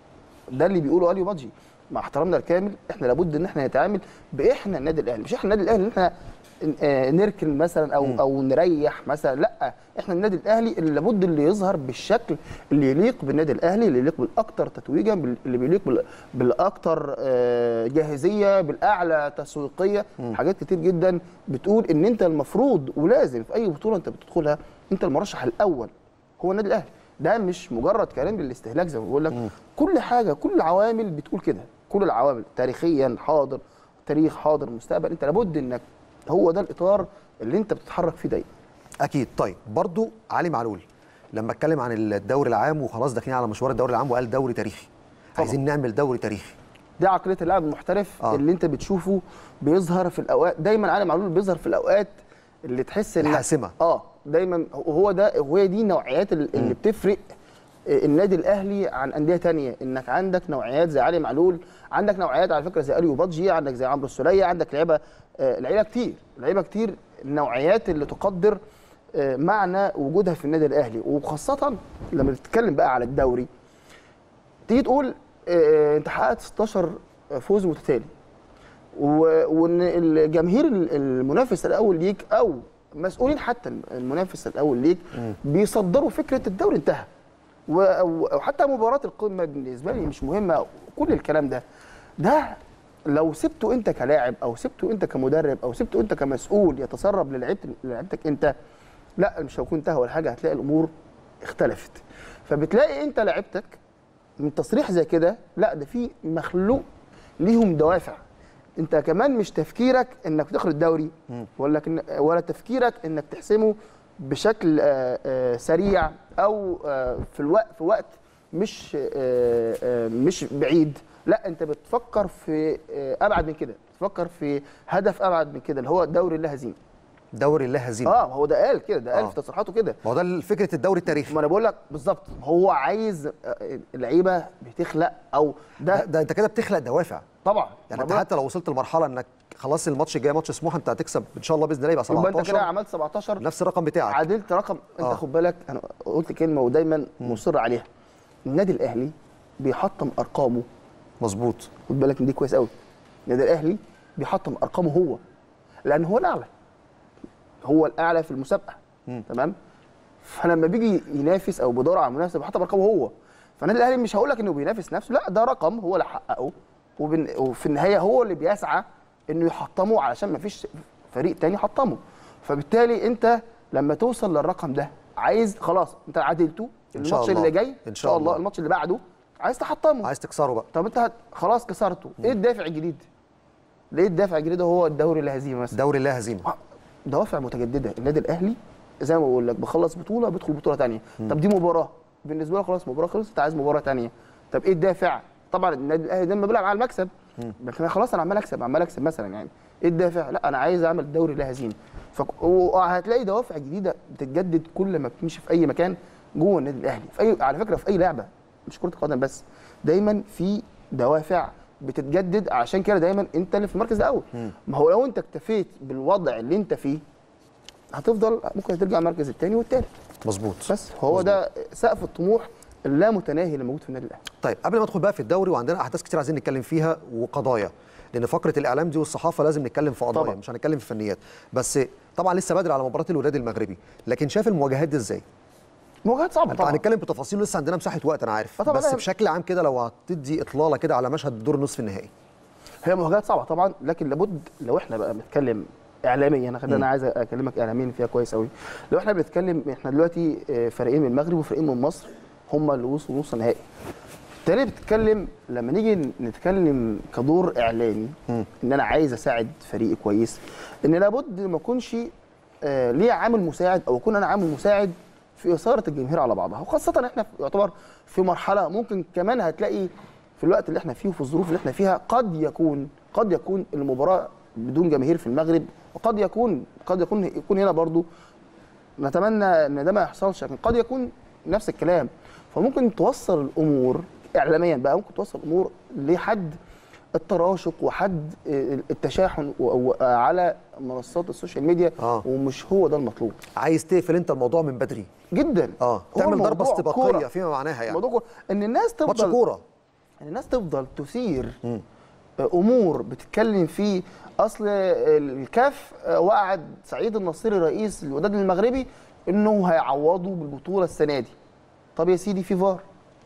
ده اللي بيقوله اليو بادجي مع احترامنا الكامل احنا لابد ان احنا نتعامل باحنا النادي الاهلي مش احنا النادي الاهلي ان احنا آه، نركن مثلا او او نريح مثلا لا احنا النادي الاهلي اللي لابد اللي يظهر بالشكل اللي يليق بالنادي الاهلي اللي يليق بالاكثر تتويجا بال- اللي بيليق بال- بالاكثر آه، جاهزيه بالاعلى تسويقيه حاجات كتير جدا بتقول ان انت المفروض ولازم في اي بطوله انت بتدخلها انت المرشح الاول هو النادي الاهلي ده مش مجرد كلام للاستهلاك زي ما بقول لك كل حاجه كل العوامل بتقول كده كل العوامل تاريخيا حاضر تاريخ حاضر مستقبل انت لابد انك هو ده الاطار اللي انت بتتحرك فيه دايما اكيد طيب برضو علي معلول لما اتكلم عن الدوري العام وخلاص داخلين على مشوار الدوري العام وقال دوري تاريخي عايزين نعمل دوري تاريخي دي عقليه اللاعب المحترف آه. آه. اللي انت بتشوفه بيظهر في الاوقات دايما علي معلول بيظهر في الاوقات اللي تحس ان الحاسمة. اه دايما هو ده هو دي النوعيات ال- اللي بتفرق النادي الاهلي عن انديه تانية انك عندك نوعيات زي علي معلول عندك نوعيات على فكره زي اليو بادجي عندك زي عمرو السوليه عندك لعيبه آه، لعيبه كتير لعيبه كتير النوعيات اللي تقدر آه، معنى وجودها في النادي الاهلي وخاصه لما بتتكلم بقى على الدوري تيجي تقول آه، انت حققت 16 فوز متتالي و- وان الجماهير ال- المنافس الاول ليك او مسؤولين حتى المنافس الاول ليك بيصدروا فكره الدوري انتهى و- وحتى مباراه القمه بالنسبه لي مش مهمه كل الكلام ده ده لو سبته انت كلاعب او سبته انت كمدرب او سبته انت كمسؤول يتسرب للعيبه لعيبتك انت لا مش هيكون انتهى ولا حاجه هتلاقي الامور اختلفت فبتلاقي انت لعيبتك من تصريح زي كده لا ده في مخلوق ليهم دوافع انت كمان مش تفكيرك انك تاخد الدوري ولا كن ولا تفكيرك انك تحسمه بشكل آه، آه، سريع او آه، في الوقت في وقت مش آه، آه، مش بعيد لا انت بتفكر في آه، ابعد من كده بتفكر في هدف ابعد من كده اللي هو الدوري اللا هزيمه دوري لا هزيمه اه هو ده قال كده ده قال آه. في تصريحاته كده ما هو ده فكره الدوري التاريخي ما انا بقول لك بالظبط هو عايز آه، اللعيبه بتخلق او ده, ده ده انت كده بتخلق دوافع طبعا يعني ما انت بقول- حتى لو وصلت لمرحله انك خلاص الماتش الجاي ماتش سموحه انت هتكسب ان شاء الله باذن الله يبقى يبقى انت كده 17 عملت 17 نفس الرقم بتاعك عدلت رقم انت آه. خد بالك انا قلت كلمه ودايما مصر عليها النادي الاهلي بيحطم ارقامه مظبوط خد بالك من دي كويس قوي النادي الاهلي بيحطم ارقامه هو لان هو الاعلى هو الاعلى في المسابقه تمام فلما بيجي ينافس او بيدور على منافسه بيحطم ارقامه هو فالنادي الاهلي مش هقول لك انه بينافس نفسه لا ده رقم هو اللي حققه وبن... وفي النهايه هو اللي بيسعى انه يحطمه علشان ما فيش فريق تاني حطمه فبالتالي انت لما توصل للرقم ده عايز خلاص انت عدلته إن شاء الماتش الله. اللي جاي إن شاء الله. الماتش اللي بعده عايز تحطمه عايز تكسره بقى طب انت هت... خلاص كسرته ايه الدافع الجديد ليه الدافع الجديد هو الدوري لا هزيمه مثلا دوري لا هزيمه آه، دوافع متجدده النادي الاهلي زي ما بقول لك بخلص بطوله بيدخل بطوله ثانيه طب دي مباراه بالنسبه له خلاص مباراه خلصت انت عايز مباراه ثانيه طب ايه الدافع طبعا النادي الاهلي دايما بيلعب على المكسب لكن أنا خلاص انا عمال اكسب عمال اكسب مثلا يعني ايه الدافع لا انا عايز اعمل دوري لا هزيمه فك... وهتلاقي دوافع جديده بتتجدد كل ما بتمشي في اي مكان جوه النادي الاهلي في اي على فكره في اي لعبه مش كره القدم بس دايما في دوافع بتتجدد عشان كده دايما انت اللي في المركز الاول ما هو لو انت اكتفيت بالوضع اللي انت فيه هتفضل ممكن ترجع المركز الثاني والثالث مظبوط بس هو ده سقف الطموح اللا متناهي اللي موجود في النادي الاهلي طيب قبل ما ندخل بقى في الدوري وعندنا احداث كتير عايزين نتكلم فيها وقضايا لان فقره الاعلام دي والصحافه لازم نتكلم في قضايا طبعاً. مش هنتكلم في فنيات بس طبعا لسه بدري على مباراه الوداد المغربي لكن شايف المواجهات دي ازاي مواجهات صعبه طبعا طبعا هنتكلم بتفاصيل لسه عندنا مساحه وقت انا عارف آه طبعاً، بس لا. بشكل عام كده لو هتدي اطلاله كده على مشهد دور النصف النهائي هي مواجهات صعبه طبعا لكن لابد لو احنا بقى بنتكلم اعلاميا انا خلينا انا عايز اكلمك اعلاميا فيها كويس قوي لو احنا بنتكلم احنا دلوقتي آه، فريقين من المغرب وفريقين من مصر هم اللي وصلوا نص نهائي بالتالي بتتكلم لما نيجي نتكلم كدور اعلامي ان انا عايز اساعد فريق كويس ان لابد ما اكونش آه، ليه عامل مساعد او اكون انا عامل مساعد في اثاره الجماهير على بعضها وخاصه احنا في- يعتبر في مرحله ممكن كمان هتلاقي في الوقت اللي احنا فيه وفي الظروف اللي احنا فيها قد يكون قد يكون المباراه بدون جماهير في المغرب وقد يكون قد يكون يكون هنا برضو نتمنى ان ده ما يحصلش لكن قد يكون نفس الكلام فممكن توصل الامور اعلاميا بقى ممكن توصل الامور لحد التراشق وحد التشاحن و- و- على منصات السوشيال ميديا آه. ومش هو ده المطلوب عايز تقفل انت الموضوع من بدري جدا اه هو تعمل ضربه الموضوع استباقيه كورة. فيما معناها يعني موضوع كورة. ان الناس ماتش تفضل كوره ان الناس تفضل تثير امور بتتكلم في اصل الكاف وعد سعيد النصيري رئيس الوداد المغربي انه هيعوضوا بالبطوله السنه دي طب يا سيدي في فار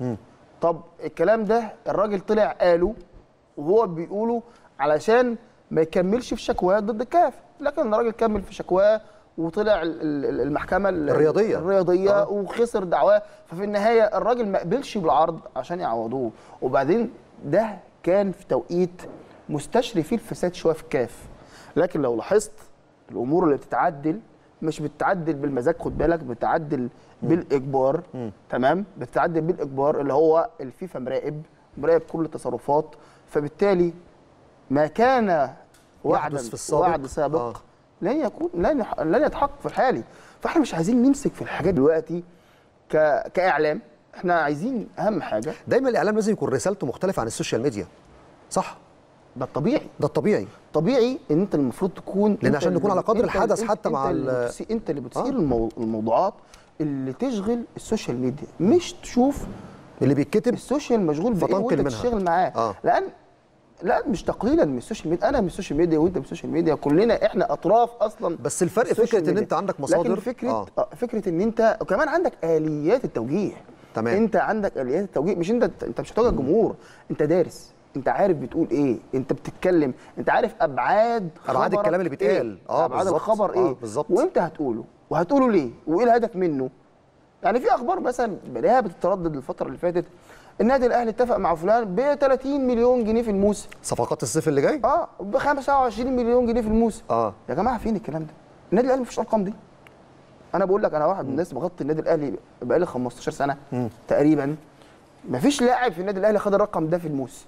طب الكلام ده الراجل طلع قاله وهو بيقوله علشان ما يكملش في شكواه ضد الكاف لكن الراجل كمل في شكواه وطلع ال- ال- المحكمه ال- الرياضية. الرياضيه آه. آه. وخسر دعواه ففي النهايه الراجل ما قبلش بالعرض عشان يعوضوه وبعدين ده كان في توقيت مستشري فيه الفساد شويه في الكاف لكن لو لاحظت الامور اللي بتتعدل مش بتتعدل بالمزاج خد بالك بتتعدل بالاجبار تمام بتتعدل بالاجبار اللي هو الفيفا مراقب مراقب كل التصرفات فبالتالي ما كان وعدا يحدث في السابق. وعد سابق آه. آه. لن يكون لن يح- لن يتحقق في الحالي فاحنا مش عايزين نمسك في الحاجات دلوقتي ك... كاعلام احنا عايزين اهم حاجه دايما الاعلام لازم يكون رسالته مختلفه عن السوشيال ميديا صح ده الطبيعي ده الطبيعي طبيعي ان انت المفروض تكون لأن أنت عشان نكون اللي- على قدر أنت الحدث اللي- حتى أنت مع اللي ال- بتثير- انت اللي بتثير آه. المو... الموضوعات اللي تشغل السوشيال ميديا مش تشوف اللي بيتكتب السوشيال مشغول بايه فتنقل وانت منها. تشتغل معاه آه. لان لا مش تقليلا من السوشيال ميديا انا من السوشيال ميديا وانت من السوشيال ميديا كلنا احنا اطراف اصلا بس الفرق السوشيال فكره ان ميديا. انت عندك مصادر لكن فكره آه. آه. فكره ان انت وكمان عندك اليات التوجيه تمام. انت عندك اليات التوجيه مش انت انت مش هتواجه الجمهور انت دارس انت عارف بتقول ايه انت بتتكلم انت عارف ابعاد أبعاد خبرك الكلام اللي بيتقال. إيه؟ آه، ابعاد بالظبط. الخبر آه، ايه بالظبط. وامتى هتقوله وهتقوله ليه وايه الهدف منه يعني في اخبار مثلا بلاقيها بتتردد الفتره اللي فاتت النادي الاهلي اتفق مع فلان ب 30 مليون جنيه في الموسم صفقات الصيف اللي جاي اه ب 25 مليون جنيه في الموسم اه يا جماعه فين الكلام ده النادي الاهلي مفيش الارقام دي انا بقول لك انا واحد من الناس بغطي النادي الاهلي بقالي 15 سنه تقريبا مفيش لاعب في النادي الاهلي خد الرقم ده في الموسم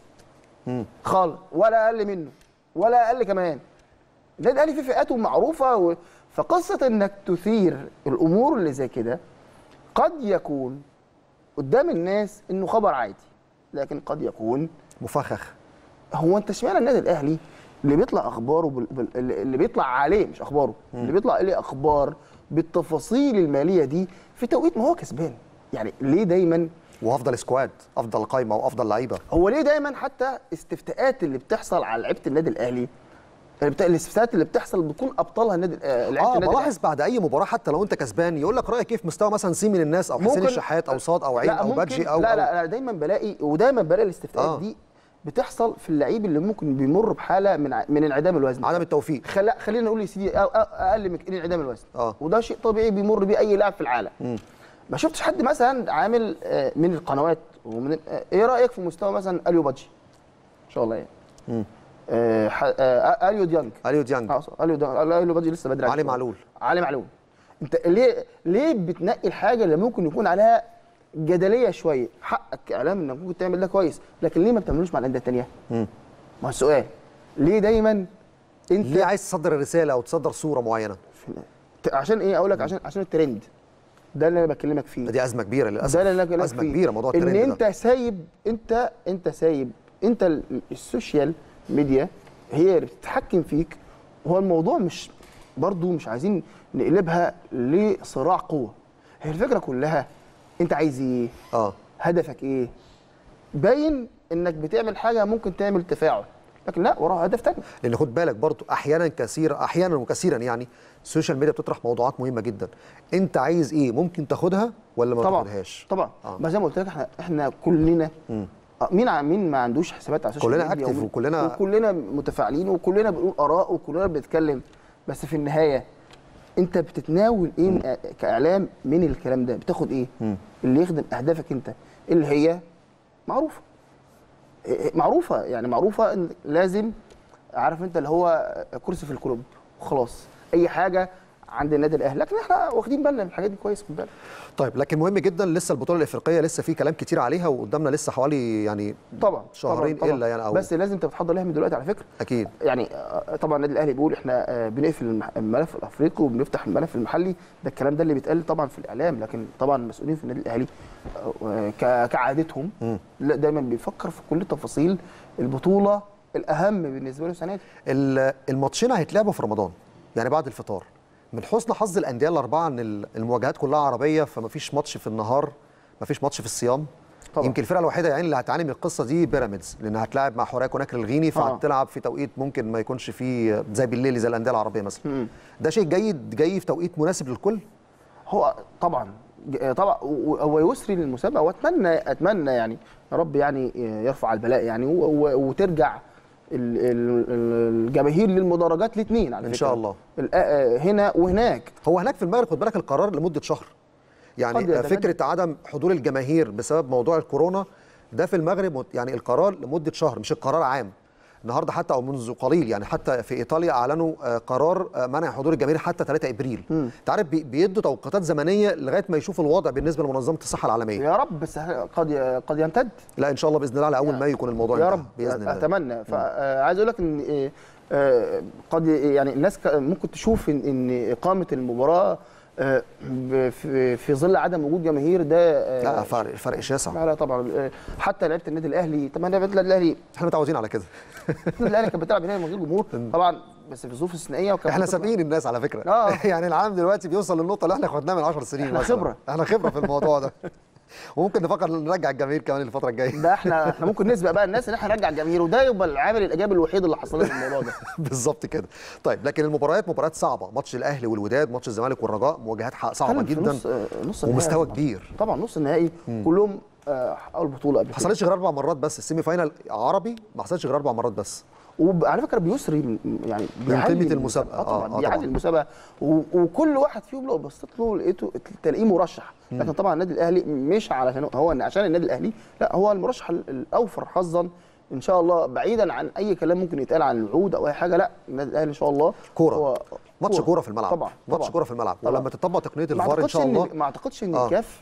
خالص ولا اقل منه ولا اقل كمان النادي الاهلي فيه فئاته معروفه و... فقصه انك تثير الامور اللي زي كده قد يكون قدام الناس انه خبر عادي لكن قد يكون مفخخ هو انت اشمعنى النادي الاهلي اللي بيطلع اخباره بال... بال... اللي بيطلع عليه مش اخباره اللي بيطلع عليه اخبار بالتفاصيل الماليه دي في توقيت ما هو كسبان يعني ليه دايما وافضل سكواد افضل قايمه وافضل لعيبه هو ليه دايما حتى استفتاءات اللي بتحصل على لعيبه النادي الاهلي اللي بت- الاستفتاءات اللي بتحصل بتكون ابطالها النادي آه، لعيبه اه النادي الأهلي. بلاحظ بعد اي مباراه حتى لو انت كسبان يقول لك رايك ايه في مستوى مثلا سي من الناس او حسين ممكن- الشحات او صاد او عين لا او ممكن بادجي او لا أو- لا, لا دايما بلاقي ودايما بلاقي الاستفتاءات آه. دي بتحصل في اللعيب اللي ممكن بيمر بحاله من ع- من انعدام الوزن عدم التوفيق خلا خلينا نقول يا سيدي أ- أ- اقل من انعدام الوزن آه. وده شيء طبيعي بيمر بيه اي لاعب في العالم ما شفتش حد مثلا عامل آه، من القنوات ومن آه، ايه رايك في مستوى مثلا اليو بادجي ان شاء الله يعني آه، ح- آه، اليو ديانج اليو ديانج اه صح، اليو ديانج اليو بادجي لسه بدري علي عليه. معلول. علي معلول انت ليه ليه بتنقي الحاجه اللي ممكن يكون عليها جدليه شويه حقك كاعلام انك ممكن تعمل ده كويس لكن ليه ما بتعملوش مع الانديه الثانيه ما هو السؤال ليه دايما انت ليه عايز تصدر الرساله او تصدر صوره معينه ت- عشان ايه اقول لك عشان عشان الترند ده اللي انا بكلمك فيه دي ازمه كبيره للاسف ده اللي انا بكلمك ازمه فيه كبيره موضوع ان الترند انت ده سايب انت انت سايب انت ال- السوشيال ميديا هي اللي بتتحكم فيك هو الموضوع مش برضو مش عايزين نقلبها لصراع قوه هي الفكره كلها انت عايز ايه اه هدفك ايه باين انك بتعمل حاجه ممكن تعمل تفاعل لكن لا وراها هدف تاني لان خد بالك برضو احيانا كثيرا احيانا وكثيرا يعني السوشيال ميديا بتطرح موضوعات مهمه جدا انت عايز ايه ممكن تاخدها ولا ما طبعا تاخدهاش طبعا آه. ما زي ما قلت لك احنا احنا كلنا آه، مين ع- مين ما عندوش حسابات على السوشيال كلنا ميديا active ومين- وكلنا- وكلنا متفاعلين وكلنا بنقول اراء وكلنا بنتكلم بس في النهايه انت بتتناول ايه من- كاعلام من الكلام ده بتاخد ايه اللي يخدم اهدافك انت اللي هي معروفه إيه- إيه، معروفه يعني معروفه ان لازم عارف انت اللي هو كرسي في الكلوب وخلاص اي حاجه عند النادي الاهلي لكن احنا واخدين بالنا من الحاجات دي كويس خد بالك طيب لكن مهم جدا لسه البطوله الافريقيه لسه في كلام كتير عليها وقدامنا لسه حوالي يعني طبعا شهرين طبعا إلا يعني أو- بس لازم انت بتحضر لها من دلوقتي على فكره اكيد يعني آه، طبعا النادي الاهلي بيقول احنا آه، بنقفل المح- الملف الافريقي وبنفتح الملف المحلي ده الكلام ده اللي بيتقال طبعا في الاعلام لكن طبعا المسؤولين في النادي الاهلي آه، ك- كعادتهم لا دايما بيفكر في كل تفاصيل البطوله الاهم بالنسبه له السنه دي ال- الماتشين هيتلعبوا في رمضان يعني بعد الفطار من حسن حظ الانديه الاربعه ان ال- المواجهات كلها عربيه فما فيش ماتش في النهار ما فيش ماتش في الصيام طبعا. يمكن الفرقه الوحيده يعني اللي هتعاني من القصه دي بيراميدز لانها هتلاعب مع حراك ونكر الغيني فهتلعب في توقيت ممكن ما يكونش فيه زي بالليل زي الانديه العربيه مثلا ده شيء جيد جاي في توقيت مناسب للكل هو طبعا ج- طبعا و- هو يسري للمسابقه واتمنى اتمنى يعني يا رب يعني يرفع البلاء يعني و- و- وترجع ال- ال- ال- الجماهير للمدرجات الاثنين على إن فكرة. شاء الله. ال- آه، هنا وهناك هو هناك في المغرب خد بالك القرار لمده شهر قد يعني يتجدد. فكره عدم حضور الجماهير بسبب موضوع الكورونا ده في المغرب مت- يعني القرار لمده شهر مش القرار عام النهارده حتى او منذ قليل يعني حتى في ايطاليا اعلنوا آه، قرار آه، منع حضور الجماهير حتى 3 ابريل انت عارف بي- بيدوا توقيتات زمنيه لغايه ما يشوفوا الوضع بالنسبه لمنظمه الصحه العالميه يا رب بس قد ي- قد يمتد لا ان شاء الله باذن الله على اول ما يكون الموضوع يا انتهى رب باذن الله اتمنى فعايز اقول لك ان آه، آه، قد يعني الناس ك- ممكن تشوف ان ان اقامه المباراه آه، ب- في في ظل عدم وجود جماهير ده آه، لا فرق الفرق شاسع لا لا طبعا آه، حتى لعيبه النادي الاهلي طبعا لعيبه النادي الاهلي احنا متعودين على كده النادي الاهلي كانت بتلعب هنا من غير جمهور طبعا بس في ظروف استثنائيه وكانت احنا بتطلع- سابقين الناس على فكره آه. يعني العالم دلوقتي بيوصل للنقطه اللي احنا خدناها من 10 سنين إحنا مثلاً. خبرة. احنا خبره في الموضوع ده وممكن نفكر نرجع الجماهير كمان الفتره الجايه ده احنا احنا ممكن نسبق بقى الناس ان احنا نرجع الجماهير وده يبقى العامل الايجابي الوحيد اللي حصل لنا في الموضوع ده بالظبط كده طيب لكن المباريات مباريات صعبه ماتش الاهلي والوداد ماتش الزمالك والرجاء مواجهات ح- صعبه اتكلم في جدا نص آه، نص النهائي ومستوى طبعاً. كبير طبعا نص النهائي كلهم آه، حققوا البطوله قبل ما كده حصلتش غير اربع مرات بس السيمي فاينال عربي ما حصلتش غير اربع مرات بس وعلى فكره بيسري من- يعني بيعلي قيمة من المسابقة. آه طبعا آه، آه بيعلي طبعاً. المسابقه و- وكل واحد فيهم لو بصيت له لقيته تلاقيه مرشح لكن طبعا النادي الاهلي مش علشان هو إن عشان النادي الاهلي لا هو المرشح ال- الاوفر حظا ان شاء الله بعيدا عن اي كلام ممكن يتقال عن الوعود او اي حاجه لا النادي الاهلي ان شاء الله كورة. هو ماتش كوره في الملعب طبعا ماتش طبعاً. كوره في الملعب طبعاً. ولما تطبق تقنيه ما الفار ان اعتقدش شاء الله ان ما اعتقدش ان آه. الكاف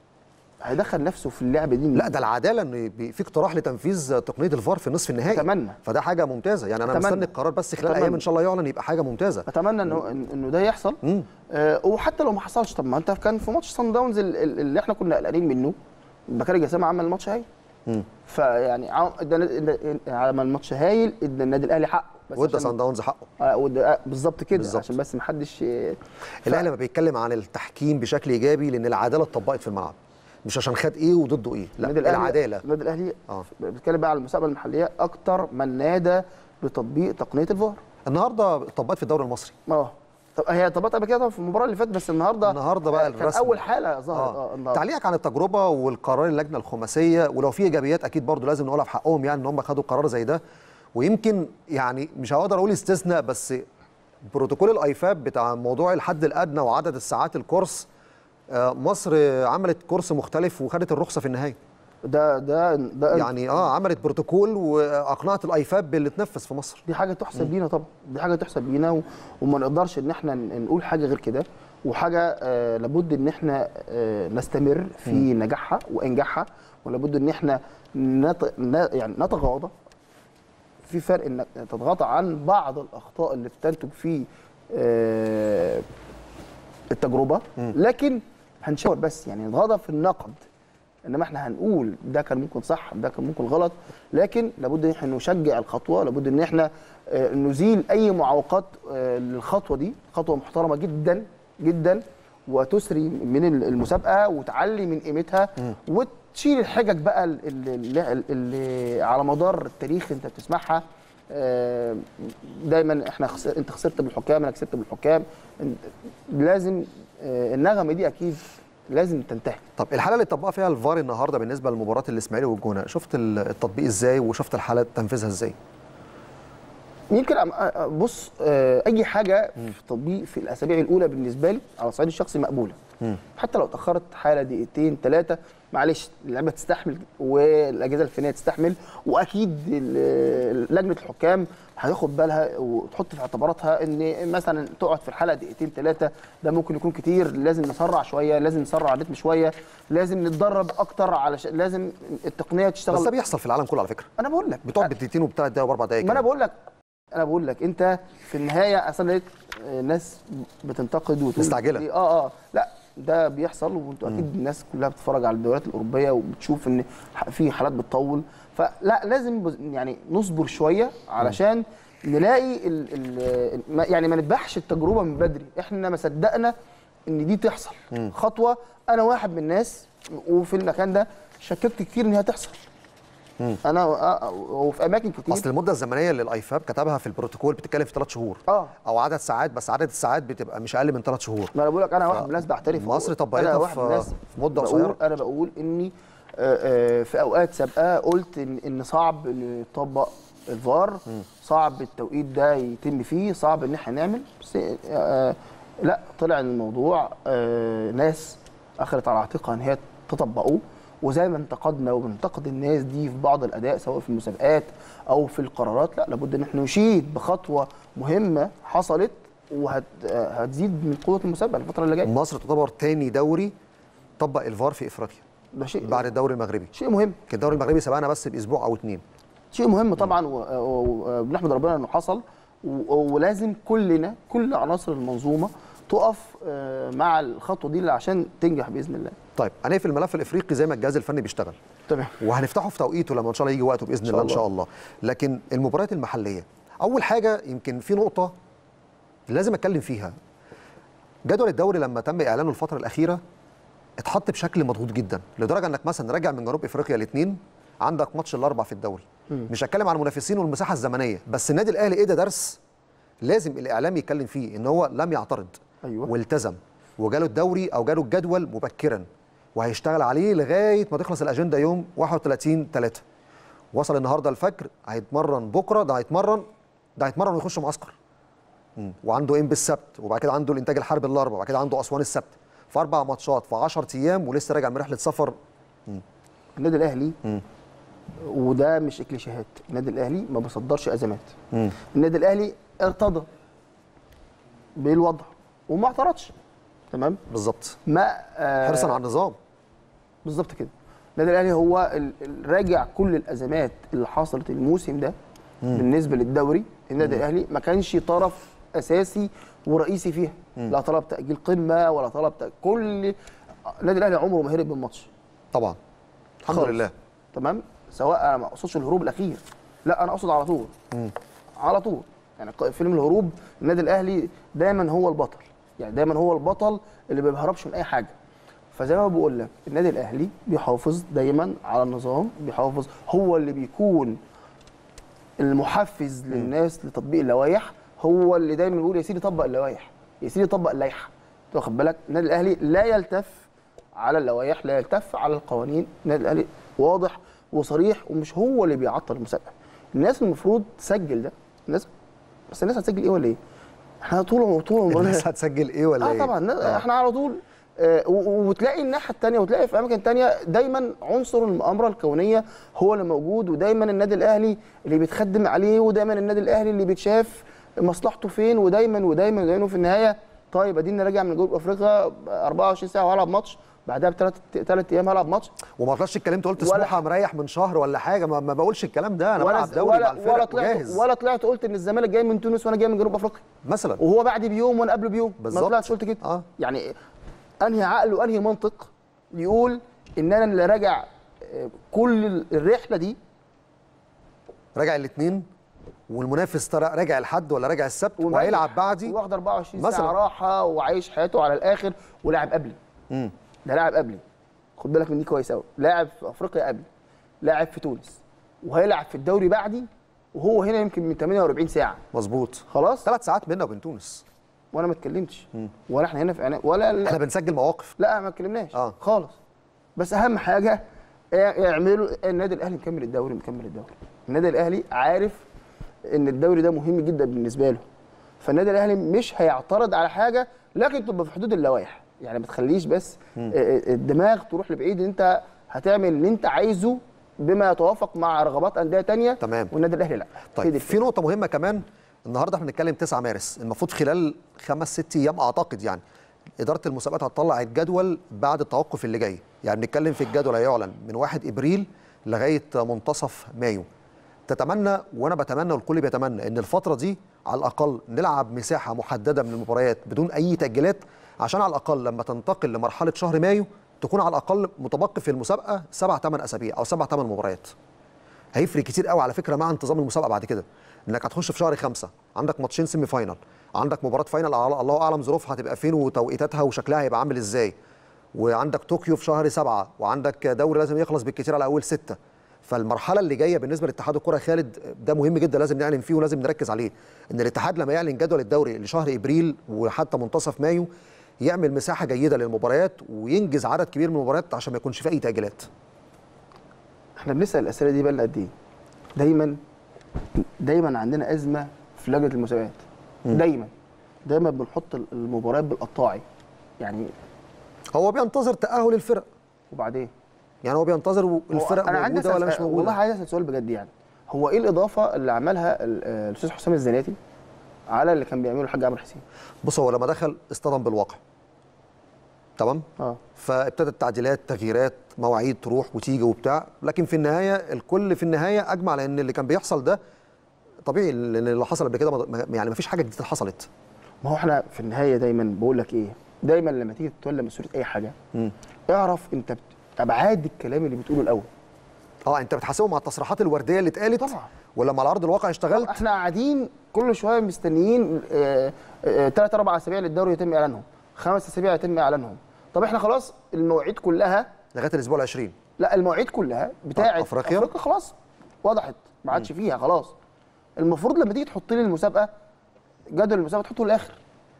هيدخل نفسه في اللعبه دي لا ده العداله ان بي- في اقتراح لتنفيذ تقنيه الفار في نصف النهائي أتمنى. فده حاجه ممتازه يعني انا أتمنى. مستني القرار بس خلال أتمنى. ايام ان شاء الله يعلن يبقى حاجه ممتازه اتمنى انه إن- انه ده يحصل مم. آه وحتى لو ما حصلش طب ما انت كان في ماتش صن داونز ال- ال- اللي احنا كنا قلقانين منه بكاري جسام عمل ماتش هايل مم. فيعني عم- ادى- ادى- عمل ماتش هايل ادى النادي الاهلي حقه بس وادى عشان- سان داونز حقه آه وادى- آه بالظبط كده بالظبط. عشان بس ما حدش آه، ف- الاهلي لما بيتكلم عن التحكيم بشكل ايجابي لان العداله اتطبقت في الملعب مش عشان خد ايه وضده ايه لا النادي الاهلي العداله النادي الاهلي آه. بيتكلم بقى على المسابقه المحليه اكتر من نادى بتطبيق تقنيه الفار النهارده اتطبقت في الدوري المصري اه طب هي طبقت قبل كده في المباراه اللي فاتت بس النهارده النهارده بقى آه، كان الرسمي. اول حاله ظهرت اه, اه النهارده تعليقك عن التجربه والقرار اللجنه الخماسيه ولو في ايجابيات اكيد برضو لازم نقولها في حقهم يعني ان هم خدوا قرار زي ده ويمكن يعني مش هقدر اقول استثناء بس بروتوكول الايفاب بتاع موضوع الحد الادنى وعدد الساعات الكورس آه، مصر عملت كورس مختلف وخدت الرخصه في النهايه ده ده ده يعني اه عملت بروتوكول واقنعت الايفاب باللي اتنفذ في مصر دي حاجه تحسب لينا طبعا دي حاجه تحسب لينا و... وما نقدرش ان احنا ن- نقول حاجه غير كده وحاجه آه لابد ان احنا آه نستمر في نجاحها وانجاحها ولابد ان احنا نت... ن... يعني نتغاضى في فرق انك تتغاضى عن بعض الاخطاء اللي بتنتج في آه التجربه لكن هنشاور بس يعني نتغاضى في النقد انما احنا هنقول ده كان ممكن صح ده كان ممكن غلط لكن لابد ان احنا نشجع الخطوه لابد ان احنا آه، نزيل اي معوقات آه، للخطوه دي خطوه محترمه جدا جدا وتسري من المسابقه وتعلي من قيمتها وتشيل الحجج بقى اللي, اللي, اللي على مدار التاريخ انت بتسمعها آه، دايما احنا خسر انت خسرت بالحكام انا كسبت بالحكام لازم آه، النغمه دي اكيد لازم تنتهي طب الحاله اللي طبق فيها الفار النهارده بالنسبه لمباراه الاسماعيلي والجونه شفت التطبيق ازاي وشفت الحاله تنفيذها ازاي يمكن أم- أ- أ- بص آه، اي حاجه في تطبيق في الاسابيع الاولى بالنسبه لي على الصعيد الشخصي مقبوله حتى لو اتاخرت حاله دقيقتين ثلاثه معلش اللعبه تستحمل والاجهزه الفنيه تستحمل واكيد ال- لجنه الحكام هتاخد بالها وتحط في اعتباراتها ان مثلا تقعد في الحلقه دقيقتين ثلاثه ده ممكن يكون كتير لازم نسرع شويه لازم نسرع الريتم شويه لازم نتدرب اكتر علشان لازم التقنيه بس ده تشتغل بيحصل في العالم كله على فكره انا بقول لك بتقعد بدقيقتين وبثلاث دقايق واربع دقايق ما انا كمان. بقول لك انا بقول لك انت في النهايه اصلا لقيت آه، ناس بتنتقد وتقول مستعجلة. إيه، اه اه لا ده بيحصل وانتوا اكيد الناس كلها بتتفرج على الدوريات الاوروبيه وبتشوف ان ح- في حالات بتطول فلا لازم بز- يعني نصبر شويه علشان نلاقي ال ال ما- يعني ما نذبحش التجربه من بدري احنا ما صدقنا ان دي تحصل خطوه انا واحد من الناس وفي المكان ده شككت كتير ان هي تحصل انا آه، آه، وفي اماكن كتير اصل المده الزمنيه اللي الايفاب كتبها في البروتوكول بتتكلم في ثلاث شهور اه او عدد ساعات بس عدد الساعات بتبقى مش اقل من ثلاث شهور ما انا بقول لك انا واحد من الناس بعترف مصر أنا طبقتها واحد في- من الناس في مدة بقول قصيرة. انا بقول اني آه، آه، في اوقات سابقه قلت ان ان صعب ان يطبق الفار صعب التوقيت ده يتم فيه صعب ان احنا نعمل بس آه، لا طلع ان الموضوع آه، ناس اخذت على عاتقها ان هي تطبقه وزي ما انتقدنا وبننتقد الناس دي في بعض الاداء سواء في المسابقات او في القرارات لا لابد ان احنا نشيد بخطوه مهمه حصلت وهتزيد من قوه المسابقه الفتره اللي جايه مصر تعتبر تاني دوري طبق الفار في افريقيا ده شيء بعد الدوري المغربي شيء مهم كان الدوري المغربي سبقنا بس باسبوع او اتنين شيء مهم طبعا و- و- وبنحمد ربنا انه حصل و- ولازم كلنا كل عناصر المنظومه تقف آه، مع الخطوه دي عشان تنجح باذن الله طيب هنقفل الملف الافريقي زي ما الجهاز الفني بيشتغل تمام وهنفتحه في توقيته لما ان شاء الله يجي وقته باذن شاء الله ان شاء الله. الله لكن المباريات المحليه اول حاجه يمكن في نقطه لازم اتكلم فيها جدول الدوري لما تم اعلانه الفتره الاخيره اتحط بشكل مضغوط جدا لدرجه انك مثلا راجع من جنوب افريقيا الاثنين عندك ماتش الاربع في الدوري مش هتكلم عن المنافسين والمساحه الزمنيه بس النادي الاهلي ادى درس لازم الاعلام يتكلم فيه ان هو لم يعترض أيوة. والتزم وجاله الدوري او جاله الجدول مبكرا وهيشتغل عليه لغايه ما تخلص الاجنده يوم 31 3 وصل النهارده الفجر هيتمرن بكره ده هيتمرن ده هيتمرن ويخش معسكر مم. وعنده ام بالسبت وبعد كده عنده الانتاج الحربي الاربع وبعد كده عنده اسوان السبت في اربع ماتشات في 10 ايام ولسه راجع من رحله سفر النادي الاهلي وده مش اكليشيهات النادي الاهلي ما بيصدرش ازمات النادي الاهلي ارتضى بالوضع وما اعترضش تمام بالظبط ما آه حرصا على النظام بالظبط كده النادي الاهلي هو ال- ال- راجع كل الازمات اللي حصلت الموسم ده بالنسبه للدوري النادي الاهلي ما كانش طرف اساسي ورئيسي فيها لا طلب تاجيل قمه ولا طلب تأجيل كل النادي الاهلي عمره ما هرب من ماتش طبعا الحمد خالص. لله تمام سواء انا ما اقصدش الهروب الاخير لا انا اقصد على طول على طول يعني ق- فيلم الهروب النادي الاهلي دايما هو البطل يعني دايما هو البطل اللي ما بيهربش من اي حاجه فزي ما بقول لك النادي الاهلي بيحافظ دايما على النظام بيحافظ هو اللي بيكون المحفز للناس لتطبيق اللوائح هو اللي دايما بيقول يا سيدي طبق اللوائح يا سيدي طبق اللائحه أنت واخد بالك النادي الاهلي لا يلتف على اللوائح لا يلتف على القوانين النادي الاهلي واضح وصريح ومش هو اللي بيعطل المسابقه الناس المفروض تسجل ده الناس بس الناس هتسجل ايه ولا ايه احنا طول طول عمرنا الناس هتسجل ايه ولا اه ايه طبعا آه. احنا على طول آه و- و- وتلاقي الناحيه الثانيه وتلاقي في اماكن ثانيه دايما عنصر المؤامره الكونيه هو اللي موجود ودايما النادي الاهلي اللي بيتخدم عليه ودايما النادي الاهلي اللي بيتشاف مصلحته فين ودايما ودايما ودايما وفي النهايه طيب اديني راجع من جنوب افريقيا 24 ساعه وهلعب ماتش بعدها بثلاث ثلاث ايام هلعب ماتش وما طلعتش اتكلمت قلت ولا- سموحه مريح من شهر ولا حاجه ما, ما بقولش الكلام ده انا ولا بلعب دوري مع ولا الفرق ولا طلعت وجاهز ولا طلعت قلت ان الزمالك جاي من تونس وانا جاي من جنوب افريقيا مثلا وهو بعدي بيوم وانا قبله بيوم بالظبط. ما طلعتش قلت كده آه. يعني انهي عقل وانهي منطق يقول ان انا اللي راجع آه، كل الرحله دي راجع الاثنين والمنافس ترى راجع الحد ولا راجع السبت ومريح وهيلعب بعدي واخد 24 مثلاً. ساعه راحه وعايش حياته على الاخر ولاعب قبلي مم. ده لاعب قبلي خد بالك من دي كويس قوي لاعب في افريقيا قبلي لاعب في تونس وهيلعب في الدوري بعدي وهو هنا يمكن من 48 ساعه مظبوط خلاص ثلاث ساعات منا وبين تونس وانا ما اتكلمتش ولا احنا هنا في عناء ولا احنا بنسجل مواقف لا ما اتكلمناش آه. خالص بس اهم حاجه يعملوا النادي الاهلي مكمل الدوري مكمل الدوري النادي الاهلي عارف ان الدوري ده مهم جدا بالنسبه له فالنادي الاهلي مش هيعترض على حاجه لكن تبقى في حدود اللوائح يعني ما تخليش بس آه، آه، الدماغ تروح لبعيد ان انت هتعمل اللي انت عايزه بما يتوافق مع رغبات انديه تانية تمام. والنادي الاهلي لا هي طيب دي في نقطة مهمة كمان النهارده احنا بنتكلم 9 مارس المفروض خلال خمس ست ايام اعتقد يعني إدارة المسابقات هتطلع الجدول بعد التوقف اللي جاي يعني بنتكلم في الجدول هيعلن من 1 ابريل لغاية منتصف مايو تتمنى وانا بتمنى والكل بيتمنى ان الفترة دي على الاقل نلعب مساحة محددة من المباريات بدون اي تأجيلات عشان على الاقل لما تنتقل لمرحلة شهر مايو تكون على الاقل متبقي في المسابقة سبع ثمان اسابيع او سبع ثمان مباريات هيفرق كتير قوي على فكره مع انتظام المسابقه بعد كده انك هتخش في شهر خمسة عندك ماتشين سيمي فاينال عندك مباراه فاينال على- الله اعلم ظروفها هتبقى فين وتوقيتاتها وشكلها هيبقى عامل ازاي وعندك طوكيو في شهر سبعة وعندك دوري لازم يخلص بالكتير على اول ستة فالمرحله اللي جايه بالنسبه لاتحاد الكره يا خالد ده مهم جدا لازم نعلن فيه ولازم نركز عليه ان الاتحاد لما يعلن جدول الدوري لشهر ابريل وحتى منتصف مايو يعمل مساحه جيده للمباريات وينجز عدد كبير من المباريات عشان ما يكونش فيه اي تاجيلات احنا بنسال الاسئله دي بقى قد ايه دايما دايما عندنا ازمه في لجنه المسابقات دايما دايما بنحط المباريات بالقطاعي يعني هو بينتظر تاهل الفرق وبعدين يعني هو بينتظر هو الفرق انا عندي موجوده ولا أسأل- مش موجوده والله عايز اسال سؤال بجد يعني هو ايه الاضافه اللي عملها ال- آه، الاستاذ حسام الزناتي على اللي كان بيعمله الحاج عمرو حسين بص هو لما دخل اصطدم بالواقع تمام اه فابتدت تعديلات تغييرات مواعيد تروح وتيجي وبتاع لكن في النهايه الكل في النهايه اجمع على ان اللي كان بيحصل ده طبيعي لان اللي حصل قبل كده ما- يعني ما فيش حاجه جديده حصلت ما هو احنا في النهايه دايما بقول لك ايه دايما لما تيجي تتولى مسؤوليه اي حاجه مم. اعرف انت بت- ابعاد الكلام اللي بتقوله الاول اه انت بتحاسبه مع التصريحات الورديه اللي اتقالت طبعا. ولما على ارض الواقع اشتغلت احنا قاعدين كل شويه مستنيين ثلاث اربع اسابيع للدوري يتم اعلانهم خمس اسابيع يتم اعلانهم طب احنا خلاص المواعيد كلها لغايه الاسبوع ال 20 لا المواعيد كلها بتاعه أفريقيا؟ افريقيا خلاص وضحت ما عادش فيها خلاص المفروض لما تيجي تحط لي المسابقه جدول المسابقه تحطه للاخر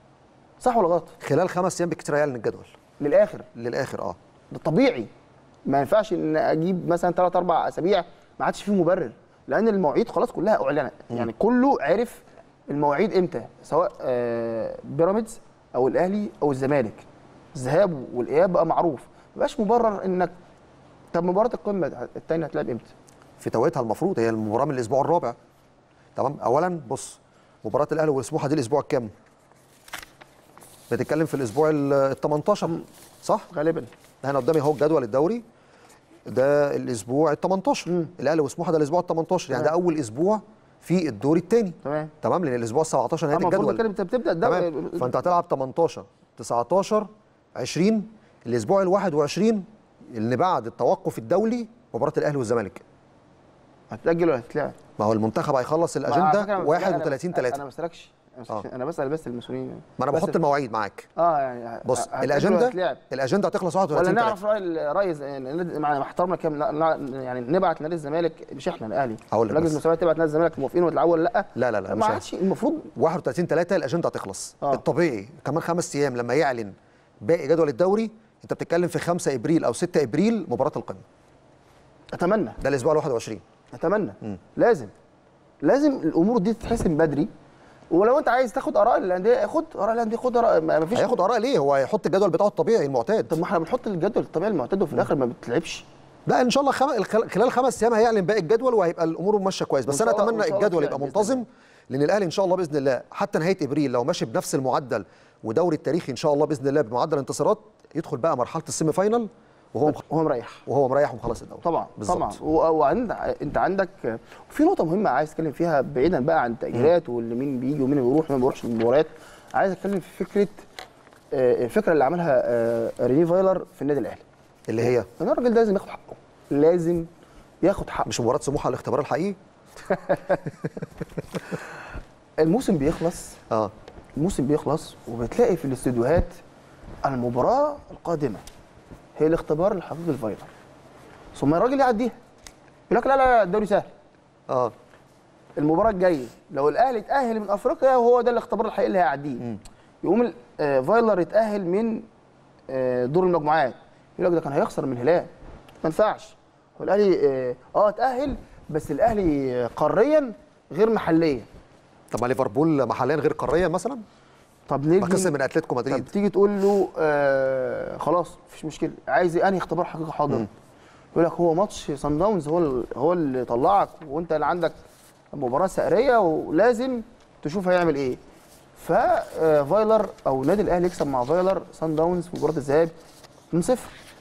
صح ولا غلط خلال خمس ايام بالكتير هيعلن الجدول للاخر للاخر اه ده طبيعي ما ينفعش ان اجيب مثلا ثلاث اربع اسابيع ما عادش فيه مبرر لان المواعيد خلاص كلها اعلنت يعني كله عرف المواعيد امتى سواء آه، بيراميدز او الاهلي او الزمالك الذهاب والاياب بقى معروف ما بقاش مبرر انك طب مباراه القمه الثانيه هتلعب امتى في توقيتها المفروض هي المباراه من الاسبوع الرابع تمام اولا بص مباراه الاهلي والسموحه دي الاسبوع الكام بتتكلم في الاسبوع ال 18 صح غالبا انا قدامي اهو جدول الدوري ده الاسبوع ال 18 الاهلي وسموحه ده الاسبوع ال 18 يعني ده تمام. اول اسبوع في الدور الثاني تمام تمام لان الاسبوع ال 17 نهايه المفروض الجدول كده انت بتبدا تمام الدوري فانت هتلعب 18 19 20 الاسبوع ال 21 اللي بعد التوقف الدولي مباراه الاهلي والزمالك هتتاجل ولا هتتلعب ما هو المنتخب هيخلص ما على فكرة الاجنده أنا- 31 أنا- 3 انا ما بسالكش أنا ما آه. بسألكش. انا بسال بس المسؤولين ما انا بس- بحط المواعيد معاك اه يعني بص هتتأجل ولا الاجنده هتتلعب؟ الاجنده هتخلص ولا 31 نعرف 3 راي الرئيس يعني مع احترامنا كام لا- لا- يعني نبعت نادي الزمالك مش احنا الاهلي هقول لك لجنه بس. المسابقات تبعت نادي الزمالك موافقين وتلعبوا ولا لا لا لا لا مش ما هي- عادش المفروض 31 3 الاجنده هتخلص آه. الطبيعي كمان خمس ايام لما يعلن باقي جدول الدوري انت بتتكلم في 5 ابريل او 6 ابريل مباراه القمه اتمنى ده الاسبوع ال 21 اتمنى لازم لازم الامور دي تتحسم بدري ولو انت عايز تاخد اراء الانديه خد اراء الانديه خد اراء ما فيش هياخد اراء ليه هو هيحط الجدول بتاعه الطبيعي المعتاد طب ما احنا بنحط الجدول الطبيعي المعتاد وفي الاخر ما بتلعبش لا ان شاء الله خم... الخل- خلال خمس ايام هيعلن باقي الجدول وهيبقى الامور ماشيه كويس بس وإن انا شاء الله- اتمنى وإن شاء الله الجدول تلعب يبقى بإذن منتظم الله. لان الاهلي ان شاء الله باذن الله حتى نهايه ابريل لو ماشي بنفس المعدل ودوري التاريخي ان شاء الله باذن الله بمعدل انتصارات يدخل بقى مرحله السيمي فاينال وهو وهو مريح وهو مريح ومخلص الدوري طبعا بالظبط. طبعا و- وعند انت عندك في نقطه مهمه عايز اتكلم فيها بعيدا بقى عن التاجيلات واللي مين بيجي ومين بيروح ومين ما بيروحش المباريات عايز اتكلم في فكره آه، الفكره اللي عملها آه، ريني فايلر في النادي الاهلي اللي هي ان الراجل ده لازم ياخد حقه لازم ياخد حقه مش مباراه سموحه الاختبار الحقيقي الموسم بيخلص اه الموسم بيخلص وبتلاقي في الاستديوهات المباراه القادمه هي الاختبار الحقيقي لفايلر ثم الراجل يعديها يقول لك لا لا لا الدوري سهل اه المباراه الجايه لو الاهلي اتاهل من افريقيا هو ده الاختبار الحقيقي اللي هيعديه يقوم ال- آه، فايلر يتاهل من آه، دور المجموعات يقول لك ده كان هيخسر من الهلال ما ينفعش هو الاهلي اه آه، اتاهل بس الاهلي آه، قاريا غير محليا طب ما ليفربول محليا غير قاريا مثلا طب ما نيجي خسر من اتلتيكو طب مدريد تيجي تقول له آه خلاص مفيش مشكله عايز إيه؟ انهي اختبار حقيقي حاضر يقول لك هو ماتش سان داونز هو ال- هو اللي طلعك وانت اللي عندك مباراه سعريه ولازم تشوف هيعمل ايه ففايلر او النادي الاهلي يكسب مع فايلر سان داونز في مباراه الذهاب 2-0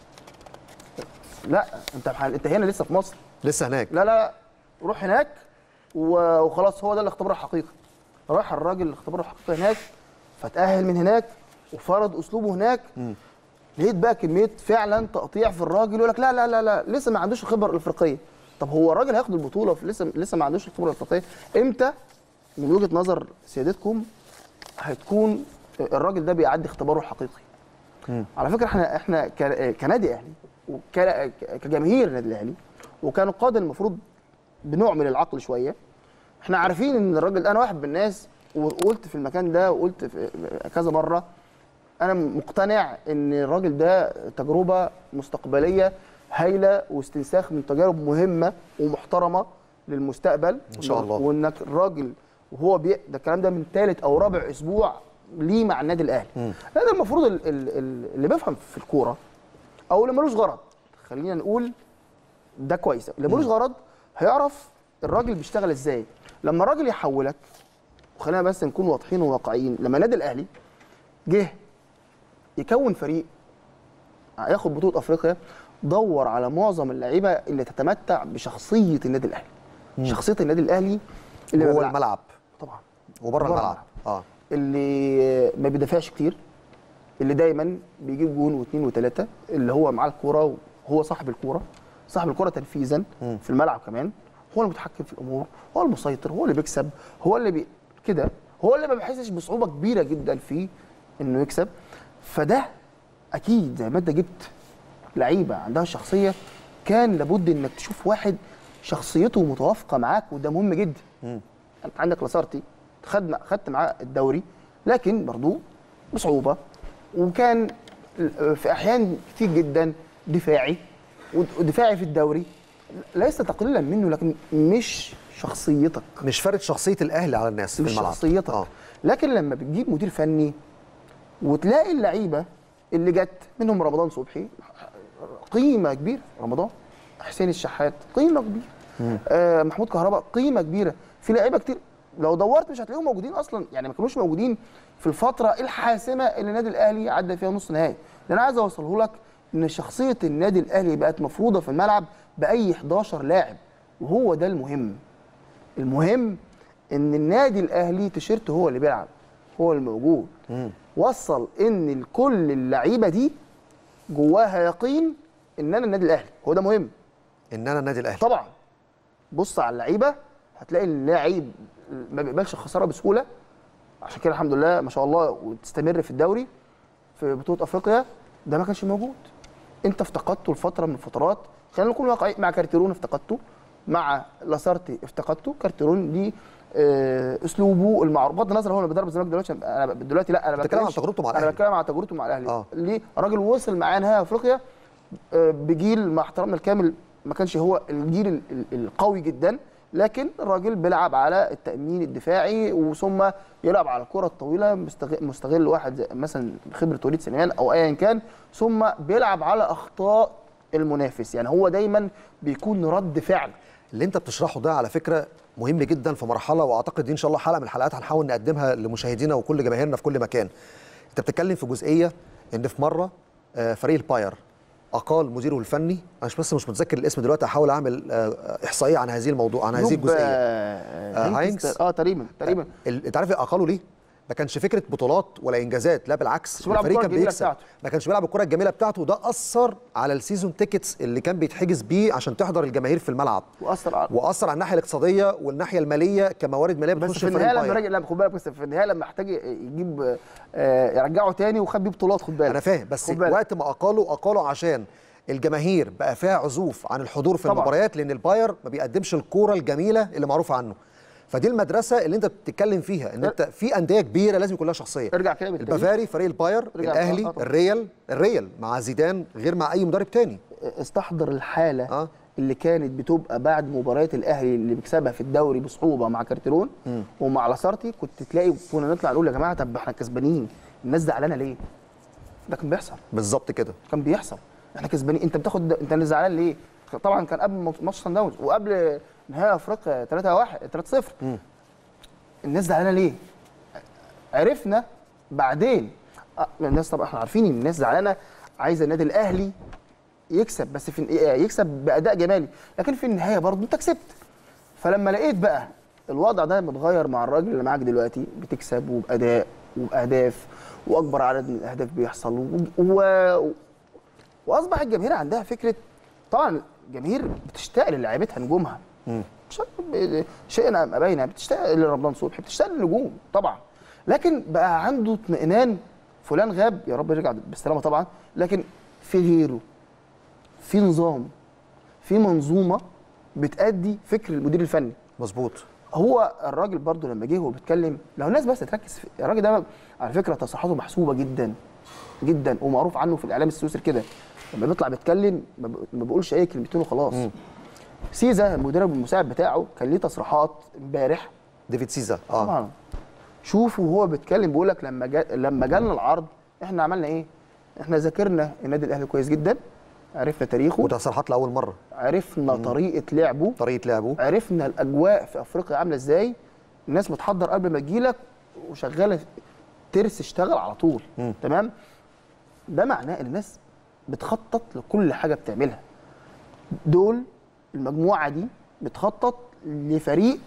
لا انت بح- انت هنا لسه في مصر لسه هناك لا لا روح هناك و- وخلاص هو ده الاختبار الحقيقي راح الراجل الاختبار الحقيقي هناك فتأهل من هناك وفرض اسلوبه هناك لقيت بقى كميه فعلا تقطيع في الراجل يقول لك لا لا لا لا لسه ما عندوش الخبره الافريقيه طب هو الراجل هياخد البطوله لسه لسه ما عندوش الخبره الافريقيه امتى من وجهه نظر سيادتكم هتكون الراجل ده بيعدي اختباره الحقيقي على فكره احنا احنا ك- كنادي اهلي وكجماهير النادي الاهلي وكنقاد المفروض بنوع من العقل شويه احنا عارفين ان الراجل ده انا واحد من الناس وقلت في المكان ده وقلت في كذا مره انا مقتنع ان الراجل ده تجربه مستقبليه هايله واستنساخ من تجارب مهمه ومحترمه للمستقبل إن شاء الله. وانك الراجل وهو بي... ده الكلام ده من ثالث او رابع اسبوع ليه مع النادي الاهلي هذا المفروض ال... ال... ال- اللي بيفهم في الكوره او اللي ملوش غرض خلينا نقول ده كويس اللي ملوش غرض هيعرف الراجل بيشتغل ازاي لما الراجل يحولك وخلينا بس نكون واضحين وواقعيين لما النادي الاهلي جه يكون فريق ياخد بطوله افريقيا دور على معظم اللعيبه اللي تتمتع بشخصيه النادي الاهلي شخصيه النادي الاهلي اللي ما جوه بيلعب- الملعب طبعا وبره بره الملعب اه اللي ما بيدافعش كتير اللي دايما بيجيب جون واثنين وثلاثه اللي هو معاه الكوره وهو صاحب الكوره صاحب الكوره تنفيذا في الملعب كمان هو المتحكم في الامور هو المسيطر هو اللي بيكسب هو اللي بي كده هو اللي ما بيحسش بصعوبه كبيره جدا في انه يكسب فده اكيد زي ما انت جبت لعيبه عندها شخصيه كان لابد انك تشوف واحد شخصيته متوافقه معاك وده مهم جدا انت عندك لاسارتي خد خدت معاه الدوري لكن برضو بصعوبه وكان في احيان كتير جدا دفاعي ودفاعي في الدوري ليس تقليلا منه لكن مش شخصيتك مش فارق شخصيه الاهلي على الناس في مش الملعب شخصيتك آه. لكن لما بتجيب مدير فني وتلاقي اللعيبه اللي جت منهم رمضان صبحي قيمه كبيره رمضان حسين الشحات قيمه كبيره آه محمود كهرباء قيمه كبيره في لعيبه كتير لو دورت مش هتلاقيهم موجودين اصلا يعني ما كانوش موجودين في الفتره الحاسمه اللي النادي الاهلي عدى فيها نص نهائي اللي انا عايز اوصله لك ان شخصيه النادي الاهلي بقت مفروضه في الملعب باي 11 لاعب وهو ده المهم المهم ان النادي الاهلي تيشيرت هو اللي بيلعب هو اللي موجود وصل ان كل اللعيبه دي جواها يقين ان انا النادي الاهلي هو ده مهم ان انا النادي الاهلي طبعا بص على اللعيبه هتلاقي اللاعب ما بيقبلش الخساره بسهوله عشان كده الحمد لله ما شاء الله وتستمر في الدوري في بطوله افريقيا ده ما كانش موجود انت افتقدته لفتره من الفترات خلينا نكون واقعي مع كارتيرون افتقدته مع لاسارتي افتقدته كارتيرون دي آه، اسلوبه المعروف بغض النظر هو اللي بيدرب الزمالك دلوقتي انا دلوقتي لا انا بتتكلم عن بتكلمش- تجربته مع انا الأهلي. بتكلم عن تجربته مع الاهلي آه. ليه راجل وصل معاه نهائي افريقيا آه، بجيل مع احترامنا الكامل ما كانش هو الجيل ال- ال- القوي جدا لكن الراجل بيلعب على التامين الدفاعي وثم يلعب على الكره الطويله مستغل, مستغل واحد زي مثلا خبره وليد سليمان او ايا كان ثم بيلعب على اخطاء المنافس يعني هو دايما بيكون رد فعل اللي انت بتشرحه ده على فكره مهم جدا في مرحله واعتقد دي ان شاء الله حلقه من الحلقات هنحاول نقدمها لمشاهدينا وكل جماهيرنا في كل مكان انت بتتكلم في جزئيه ان في مره آه، فريق الباير اقال مديره الفني انا مش بس مش متذكر الاسم دلوقتي هحاول اعمل آه، احصائيه عن هذه الموضوع عن هذه نوب، الجزئيه آه، آه، هينكس- هاينكس. اه تقريبا تقريبا ال- انت عارف اقالوا ليه؟ ما كانش فكره بطولات ولا انجازات لا بالعكس بس بيلعب الفريق الكرة كان الجميلة بيكسب بتاعته. ما كانش بيلعب الكره الجميله بتاعته وده اثر على السيزون تيكتس اللي كان بيتحجز بيه عشان تحضر الجماهير في الملعب واثر على واثر على الناحيه الاقتصاديه والناحيه الماليه كموارد ماليه بس بتخش في فريق النهايه لما البايرن. راجع لا خد بالك بس في النهايه لما احتاج يجيب آه، يرجعه تاني وخد بيه بطولات خد بالك انا فاهم بس خد بالك. وقت ما اقالوا اقالوا عشان الجماهير بقى فيها عزوف عن الحضور في طبعاً. المباريات لان الباير ما بيقدمش الكوره الجميله اللي معروف عنه فدي المدرسه اللي انت بتتكلم فيها ان انت في انديه كبيره لازم يكون لها شخصيه ارجع كده بالتاريخ. البافاري فريق الباير ارجع الاهلي آه، طبعاً. الريال الريال مع زيدان غير مع اي مدرب تاني استحضر الحاله آه. آه. اللي كانت بتبقى بعد مباريات الاهلي اللي بيكسبها في الدوري بصعوبه مع كارتيرون ومع لاسارتي كنت تلاقي كنا نطلع نقول يا جماعه طب احنا كسبانين الناس زعلانه ليه؟ ده كان بيحصل بالظبط كده كان بيحصل احنا كسبانين انت بتاخد انت اللي زعلان ليه؟ طبعا كان قبل ماتش سان داونز وقبل نهائي افريقيا 3 1 3 0 الناس زعلانه ليه؟ عرفنا بعدين آه، الناس طبعا احنا عارفين ان الناس زعلانه عايزه النادي الاهلي يكسب بس في يكسب باداء جمالي لكن في النهايه برضه انت كسبت فلما لقيت بقى الوضع ده متغير مع الراجل اللي معاك دلوقتي بتكسب وباداء وباهداف واكبر عدد من الاهداف بيحصل و... و... واصبح الجماهير عندها فكره طبعا الجماهير بتشتاق للاعيبتها نجومها شيء- شئنا ام ابينا بتشتاق لرمضان صبحي بتشتاق للنجوم طبعا لكن بقى عنده اطمئنان فلان غاب يا رب يرجع بالسلامه طبعا لكن في غيره في نظام في منظومه بتأدي فكر المدير الفني مظبوط هو الراجل برضو لما جه وهو بيتكلم لو الناس بس تركز في الراجل ده على فكره تصريحاته محسوبه جدا جدا ومعروف عنه في الاعلام السويسري كده لما بيطلع بيتكلم ما ب- ما بيقولش اي كلمتين وخلاص سيزا المدرب المساعد بتاعه كان ليه تصريحات امبارح ديفيد سيزا اه طبعا شوفوا وهو بيتكلم بيقول لك لما جا لما جالنا العرض احنا عملنا ايه؟ احنا ذاكرنا النادي الاهلي كويس جدا عرفنا تاريخه وده تصريحات لاول مره عرفنا طريقه لعبه طريقه لعبه عرفنا الاجواء في افريقيا عامله ازاي الناس بتحضر قبل ما تجيلك وشغاله ترس اشتغل على طول تمام ده معناه ان الناس بتخطط لكل حاجه بتعملها دول المجموعه دي بتخطط لفريق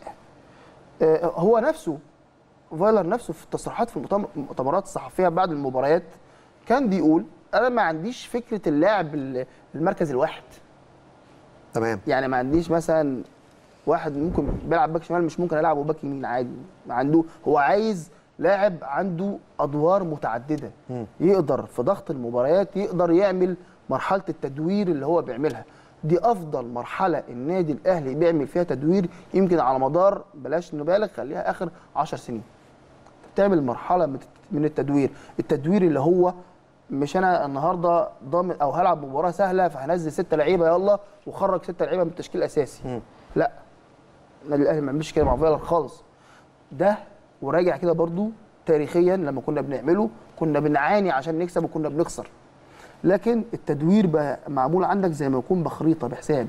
آه، هو نفسه فايلر نفسه في التصريحات في المؤتمر- المؤتمرات الصحفيه بعد المباريات كان بيقول انا ما عنديش فكره اللاعب ال- المركز الواحد تمام يعني ما عنديش مثلا واحد ممكن بيلعب باك شمال مش ممكن العبه باك يمين عادي ما عنده هو عايز لاعب عنده ادوار متعدده يقدر في ضغط المباريات يقدر يعمل مرحله التدوير اللي هو بيعملها دي افضل مرحله النادي الاهلي بيعمل فيها تدوير يمكن على مدار بلاش نبالغ خليها اخر 10 سنين تعمل مرحله من- من التدوير التدوير اللي هو مش انا النهارده ضامن او هلعب مباراه سهله فهنزل ستة لعيبه يلا وخرج ستة لعيبه من التشكيل الاساسي لا النادي الاهلي ما بيعملش كده مع فايلر خالص ده وراجع كده برضو تاريخيا لما كنا بنعمله كنا بنعاني عشان نكسب وكنا بنخسر لكن التدوير بقى معمول عندك زي ما يكون بخريطه بحساب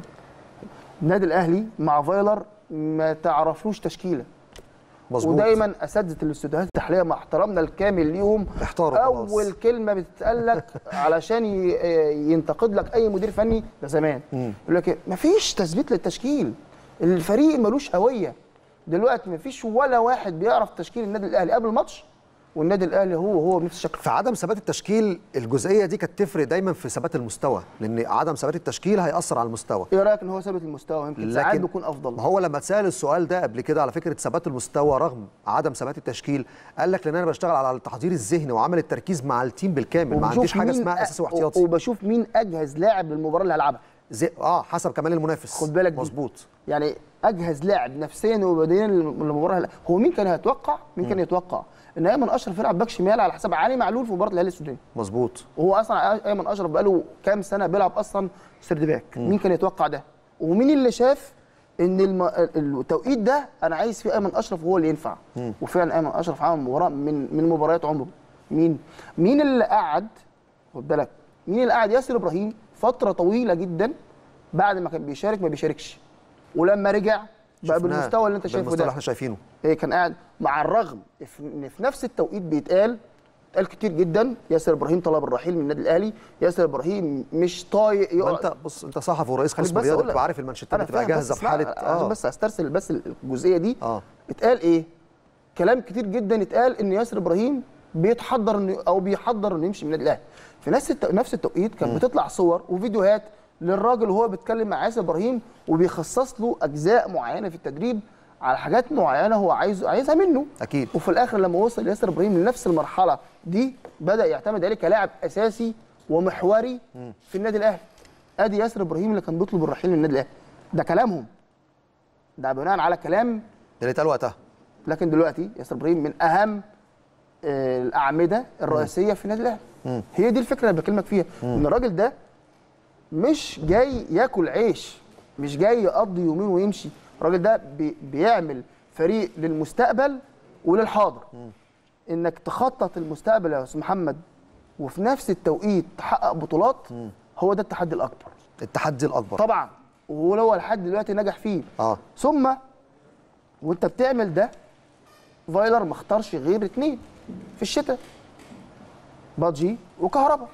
النادي الاهلي مع فايلر ما تعرفلوش تشكيله مظبوط ودايما اساتذه الاستوديوهات التحليليه مع احترامنا الكامل ليهم احتاروا خلاص. اول كلمه بتتقال لك علشان ي- ينتقد لك اي مدير فني ده زمان يقول لك مفيش تثبيت للتشكيل الفريق ملوش هويه دلوقتي مفيش ولا واحد بيعرف تشكيل النادي الاهلي قبل الماتش والنادي الاهلي هو هو بنفس الشكل في عدم ثبات التشكيل الجزئيه دي كانت تفرق دايما في ثبات المستوى لان عدم ثبات التشكيل هياثر على المستوى ايه رايك ان هو ثابت المستوى يمكن ساعات بيكون افضل ما هو لما اتسال السؤال ده قبل كده على فكره ثبات المستوى رغم عدم ثبات التشكيل قال لك لان انا بشتغل على التحضير الذهني وعمل التركيز مع التيم بالكامل ما وبشوف عنديش حاجه مين اسمها أ- اساسي واحتياطي وبشوف مين اجهز لاعب للمباراه اللي هلعبها زي اه حسب كمان المنافس خد بالك دي. مظبوط يعني اجهز لاعب نفسيا وبدنيا للمباراه هلا- هو مين كان هيتوقع مين كان يتوقع ان ايمن اشرف يلعب باك شمال على حساب علي معلول في مباراه الاهلي السوداني مظبوط وهو اصلا ايمن اشرف بقاله كام سنه بيلعب اصلا سيرد باك مين كان يتوقع ده ومين اللي شاف ان الم... التوقيت ده انا عايز فيه ايمن اشرف وهو اللي ينفع وفعلا ايمن اشرف عمل مباراه من من مباريات عمره مين مين اللي قعد خد بالك مين اللي قعد ياسر ابراهيم فتره طويله جدا بعد ما كان بيشارك ما بيشاركش ولما رجع بقى شفناه بالمستوى اللي انت شايفه بالمستوى ده اللي احنا شايفينه إيه كان قاعد مع الرغم في- ان في نفس التوقيت بيتقال اتقال كتير جدا ياسر ابراهيم طلب الرحيل من النادي الاهلي ياسر ابراهيم مش طايق ما يقعد انت بص انت صحفي ورئيس خليك قسم بس رياضي أقول لك. بتبقى عارف المانشيتات انا بتبقى فاهم جاهزه بس في حاله اسمع، عشان بس استرسل بس الجزئيه دي اه اتقال ايه كلام كتير جدا اتقال ان ياسر ابراهيم بيتحضر انه او بيحضر انه يمشي من النادي الاهلي في نفس الت... نفس التوقيت كان بتطلع صور وفيديوهات للراجل وهو بيتكلم مع ياسر ابراهيم وبيخصص له اجزاء معينه في التدريب على حاجات معينه هو عايز عايزها منه اكيد وفي الاخر لما وصل ياسر ابراهيم لنفس المرحله دي بدا يعتمد عليه كلاعب اساسي ومحوري في النادي الاهلي ادي ياسر ابراهيم اللي كان بيطلب الرحيل من النادي الاهلي ده كلامهم ده بناء على كلام اللي اتقال وقتها لكن دلوقتي ياسر ابراهيم من اهم آه، الاعمده الرئيسيه في النادي الاهلي هي دي الفكره اللي بكلمك فيها ان الراجل ده مش جاي ياكل عيش مش جاي يقضي يومين ويمشي الراجل ده بي بيعمل فريق للمستقبل وللحاضر انك تخطط المستقبل يا استاذ محمد وفي نفس التوقيت تحقق بطولات هو ده التحدي الاكبر التحدي الاكبر طبعا وهو لحد دلوقتي نجح فيه اه ثم وانت بتعمل ده فايلر ما اختارش غير اتنين في الشتاء بادجي وكهربا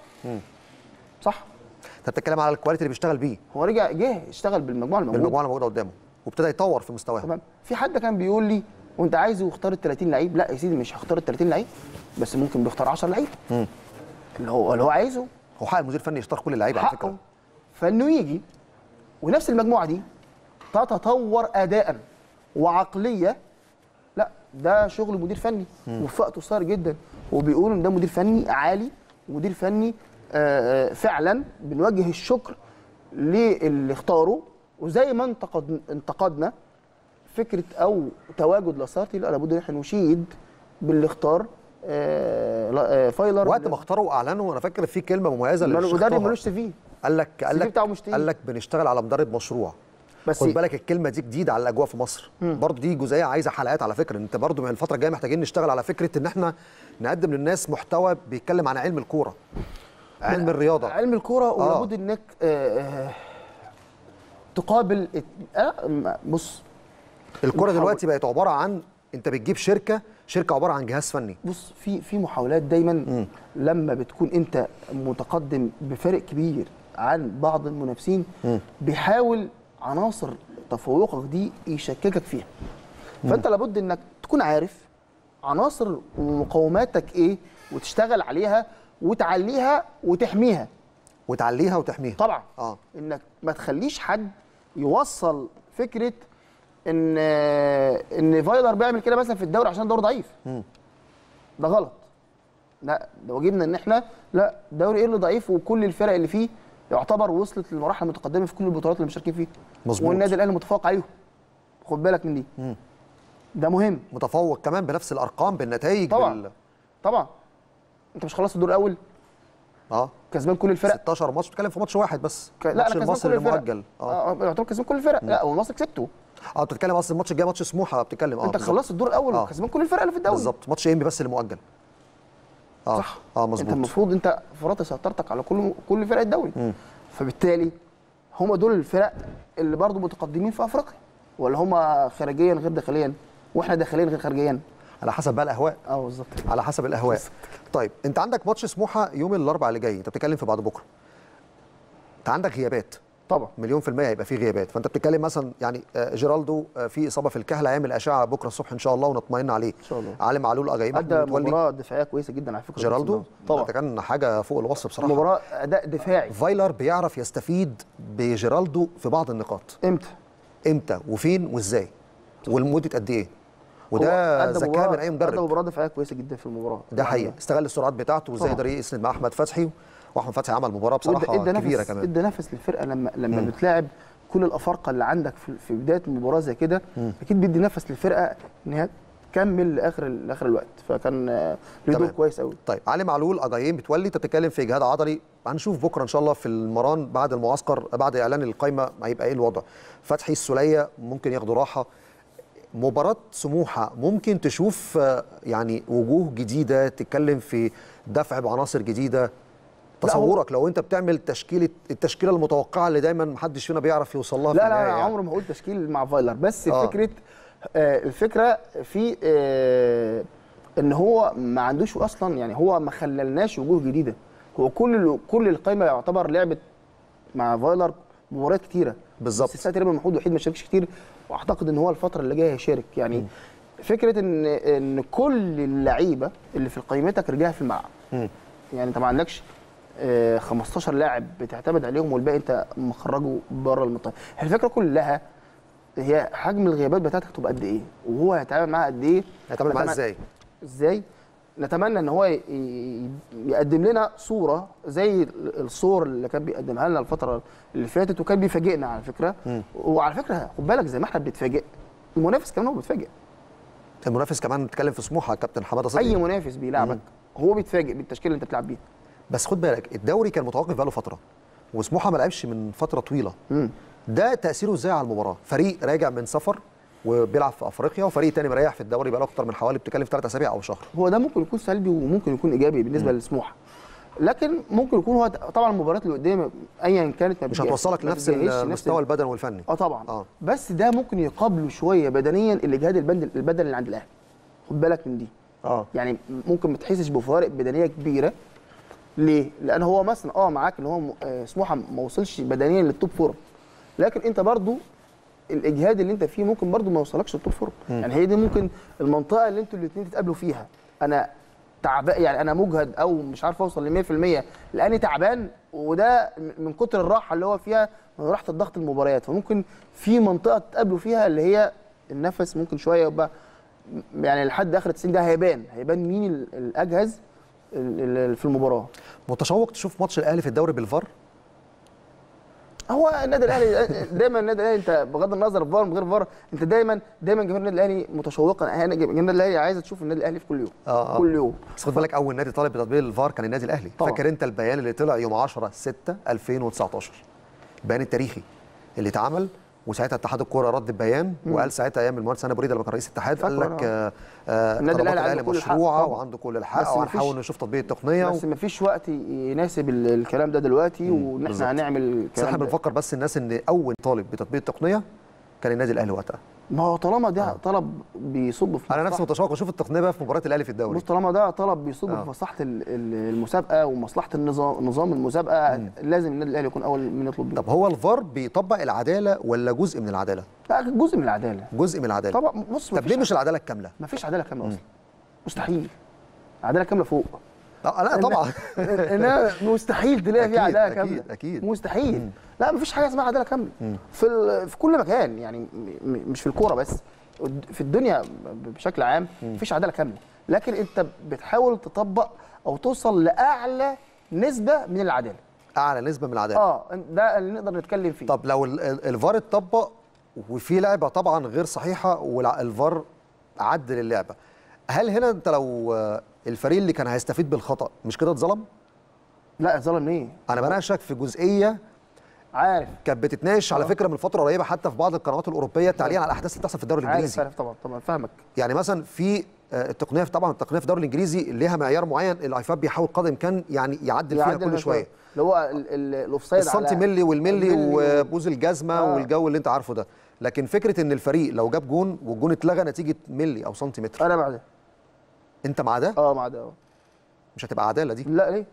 صح انت بتتكلم على الكواليتي اللي بيشتغل بيه هو رجع جه اشتغل بالمجموعه الموجوده بالمجموعه اللي موجوده قدامه وابتدى يطور في مستواه تمام في حد كان بيقول لي وانت عايزه يختار ال 30 لعيب لا يا سيدي مش هختار ال 30 لعيب بس ممكن بيختار 10 لعيب اللي هو اللي هو عايزه هو حق المدير الفني يختار كل اللعيبه على حقه فكره فانه يجي ونفس المجموعه دي تتطور اداء وعقليه لا ده شغل مدير فني وفي وقت قصير جدا وبيقولوا ان ده مدير فني عالي مدير فني آه، آه، فعلا بنوجه الشكر للي اختاره وزي ما انتقد انتقدنا فكره او تواجد لاسارتي لا لابد ان احنا نشيد باللي اختار آه، لا- آه، فايلر وقت ما اختاروا واعلنوا انا فاكر في كلمه مميزه اللي المدرب ملوش سي في قال لك قال السي في لك بتاعه مش تقيل. قال لك بنشتغل على مدرب مشروع بس خد بالك الكلمه دي جديده على الاجواء في مصر برضو دي جزئيه عايزه حلقات على فكره انت برضو من الفتره الجايه محتاجين نشتغل على فكره ان احنا نقدم للناس محتوى بيتكلم عن علم الكوره علم الرياضه علم الكوره ولابد انك آه، آه، تقابل ات- آه، م- بص الكوره محاول- دلوقتي بقت عباره عن انت بتجيب شركه شركه عباره عن جهاز فني بص في في محاولات دايما لما بتكون انت متقدم بفرق كبير عن بعض المنافسين بيحاول عناصر تفوقك دي يشككك فيها فانت لابد انك تكون عارف عناصر ومقوماتك ايه وتشتغل عليها وتعليها وتحميها وتعليها وتحميها طبعا اه انك ما تخليش حد يوصل فكره ان ان فايلر بيعمل كده مثلا في الدوري عشان الدوري ضعيف ده غلط لا ده واجبنا ان احنا لا الدوري ايه اللي ضعيف وكل الفرق اللي فيه يعتبر وصلت للمراحل المتقدمه في كل البطولات اللي مشاركين فيها مظبوط. والنادي الاهلي متفوق عليهم خد بالك من دي ده مهم متفوق كمان بنفس الارقام بالنتائج طبعا. بال... طبعا انت مش خلصت الدور الاول اه كسبان كل الفرق 16 ماتش بتتكلم في ماتش واحد بس ك... لا ماتش انا كسبان المصري كل اللي الفرق مؤجل اه اه يعتبر كسبان كل الفرق لا والمصري كسبته اه بتتكلم اصلا الماتش الجاي ماتش سموحه بتتكلم اه انت بالظبط. خلصت الدور الاول آه. وكسبان كل الفرق اللي في الدوري بالظبط ماتش انبي بس اللي مؤجل اه صح اه انت مظبوط المفروض انت فرضت سيطرتك على كل كل فرق الدوري فبالتالي هم دول الفرق اللي برضو متقدمين في افريقيا ولا هم خارجيا غير داخليا واحنا داخليا غير خارجيا على حسب بقى الاهواء اه بالظبط على حسب الاهواء طيب انت عندك ماتش سموحه يوم الاربعاء اللي جاي انت بتتكلم في بعد بكره انت عندك غيابات طبعا مليون في المية هيبقى في غيابات فانت بتتكلم مثلا يعني آه، جيرالدو آه، في اصابه في الكهل هيعمل اشعه بكره الصبح ان شاء الله ونطمئن عليه ان شاء الله. علي معلول اجايب ادى مباراه دفاعيه كويسه جدا على فكره جيرالدو طبعا ده كان حاجه فوق الوصف بصراحه مباراه اداء دفاعي فايلر بيعرف يستفيد بجيرالدو في بعض النقاط امتى امتى وفين وازاي والمده قد ايه هو وده أدى ذكاء مباراة- من اي ادى مدرب مباراه دفاعيه كويسه جدا في المباراه ده يعني حقيقي استغل السرعات بتاعته وازاي طبعا. يقدر يسند مع احمد فتحي واحمد فتحي عمل مباراه وادى بصراحه ادى كبيره نفس كمان ادى نفس للفرقه لما لما بتلاعب كل الافارقه اللي عندك في, في بدايه المباراه زي كده اكيد بيدي نفس للفرقه ان هي تكمل لاخر لاخر الوقت فكان آه، له دور تمام. كويس قوي طيب علي معلول اجايين بتولي انت بتتكلم في اجهاد عضلي هنشوف بكره ان شاء الله في المران بعد المعسكر بعد اعلان القائمه هيبقى ايه الوضع فتحي السوليه ممكن ياخدوا راحه مباراة سموحة ممكن تشوف آه، يعني وجوه جديدة تتكلم في دفع بعناصر جديدة لا، هو- تصورك لو انت بتعمل تشكيلة التشكيلة المتوقعة اللي دايما محدش فينا بيعرف يوصل لها في لا لا النهاية انا يعني. عمري ما هقول تشكيل مع فايلر بس آه. فكره آه الفكره في آه ان هو ما عندوش اصلا يعني هو ما خللناش وجوه جديده هو كل كل القايمه يعتبر لعبت مع فايلر مباريات كتيره بالظبط. بس تقريبا محمود وحيد ما شاركش كتير واعتقد ان هو الفتره اللي جايه هيشارك يعني فكره ان ان كل اللعيبه اللي في قائمتك رجعها في الملعب يعني انت ما عندكش آه، 15 لاعب بتعتمد عليهم والباقي انت مخرجه بره المنطقه الفكره كلها هي حجم الغيابات بتاعتك تبقى قد ايه وهو هيتعامل معاها قد ايه هتعمل معاه نتمنى- ازاي؟ ازاي نتمنى ان هو ي- ي- يقدم لنا صوره زي ال- الصور اللي كان بيقدمها لنا الفتره اللي فاتت وكان بيفاجئنا على فكره وعلى فكره خد بالك زي ما احنا بنتفاجئ المنافس كمان هو بيتفاجئ المنافس كمان بتتكلم في سموحه كابتن حماده صدقي اي منافس بيلعبك هو بيتفاجئ بالتشكيله اللي انت بتلعب بيها بس خد بالك الدوري كان متوقف بقاله فتره وسموحه ما لعبش من فتره طويله مم. ده تاثيره ازاي على المباراه فريق راجع من سفر وبيلعب في افريقيا وفريق تاني مريح في الدوري بقاله اكتر من حوالي بتتكلم في ثلاث اسابيع او شهر هو ده ممكن يكون سلبي وممكن يكون ايجابي بالنسبه لسموحه لكن ممكن يكون هو طبعا المباريات اللي قدام ايا كانت ما مش بتجهز- هتوصلك ما لنفس بتجهزش المستوى البدني والفني اه طبعا آه. آه. بس ده ممكن يقابله شويه بدنيا الاجهاد البدني البدني اللي عند الاهلي خد بالك من دي اه يعني ممكن ما تحسش بفوارق بدنيه كبيره ليه؟ لان هو مثلا اه معاك ان هو م- آه، سموحه ما وصلش بدنيا للتوب فورم لكن انت برضو الاجهاد اللي انت فيه ممكن برضو ما يوصلكش للتوب فورم يعني هي دي ممكن المنطقه اللي انتوا الاثنين تتقابلوا فيها انا تعبان يعني انا مجهد او مش عارف اوصل ل 100% لاني تعبان وده من كتر الراحه اللي هو فيها من راحه الضغط المباريات فممكن في منطقه تقابلوا فيها اللي هي النفس ممكن شويه يبقى يعني لحد اخر 90 ده هيبان هيبان مين ال- الاجهز ال- ال- في المباراه متشوق تشوف ماتش الاهلي في الدوري بالفار هو النادي الاهلي دايما النادي الاهلي انت بغض النظر فار من غير فار انت دايما دايما جماهير النادي الاهلي متشوقه يعني جماهير النادي الاهلي عايزه تشوف النادي الاهلي في كل يوم آه، آه. كل يوم بس خد بالك اول نادي طالب بتطبيق الفار كان النادي الاهلي طبعا. فاكر انت البيان اللي طلع يوم 10 6 2019 البيان التاريخي اللي اتعمل وساعتها اتحاد الكوره رد البيان وقال ساعتها ايام المهندس انا بريده لما كان رئيس الاتحاد قال فاكره لك أنا. آه آه النادي طلبات الأهلي عنده كل الحق مشروعه طبعا. وعنده كل الحق بس مفيش- وهنحاول نشوف تطبيق التقنيه بس ما فيش وقت يناسب ال- الكلام ده دلوقتي وان بالظبط. احنا هنعمل بس الكلام احنا ده بنفكر بس الناس ان اول طالب بتطبيق التقنيه كان النادي الاهلي وقتها ما هو طالما ده طلب بيصب في انا نفسي مصلحة- متشوق اشوف التقنيه بقى في مباراه الاهلي في الدوري بص طالما ده طلب بيصب آه. في مصلحه ال- ال- المسابقه ومصلحه النظام نظام المسابقه لازم النادي الاهلي يكون اول من يطلب بيه طب هو الفار بيطبق العداله ولا جزء من العداله لا جزء من العداله جزء من العداله طبعا بص طب مفيش ليه مش العداله الكامله ما فيش عداله كامله اصلا مستحيل عداله كامله فوق آه لا طبعا انها مستحيل تلاقي فيها أكيد، عداله أكيد، كامله أكيد. مستحيل لا مفيش حاجه اسمها عداله كامله في ال- في كل مكان يعني م- م- مش في الكوره بس في الدنيا ب- بشكل عام مفيش عداله كامله لكن انت بتحاول تطبق او توصل لاعلى نسبه من العداله اعلى نسبه من العداله اه ده اللي نقدر نتكلم فيه طب لو ال- ال- الفار اتطبق وفي لعبه طبعا غير صحيحه والفار عدل اللعبه هل هنا انت لو آه، الفريق اللي كان هيستفيد بالخطا مش كده اتظلم لا ظلم ايه انا بناقشك في جزئيه عارف كانت بتتناقش على فكره من فتره قريبه حتى في بعض القنوات الاوروبيه تعليقا على الاحداث اللي بتحصل في الدوري عارف الانجليزي عارف طبعا طبعا فاهمك يعني مثلا في آه، التقنيه طبعا التقنيه في الدوري الانجليزي ليها معيار معين الايفاب بيحاول قدر الامكان يعني يعدل فيها يعدل كل من شويه اللي هو ال- ال- الاوفسايد السنتي على- ملي والملي الملي وبوز الجزمه آه. والجو اللي انت عارفه ده لكن فكره ان الفريق لو جاب جون والجون اتلغى نتيجه ملي او سنتيمتر انا مع ده انت مع ده اه مع ده اه مش هتبقى عداله دي لا ليه؟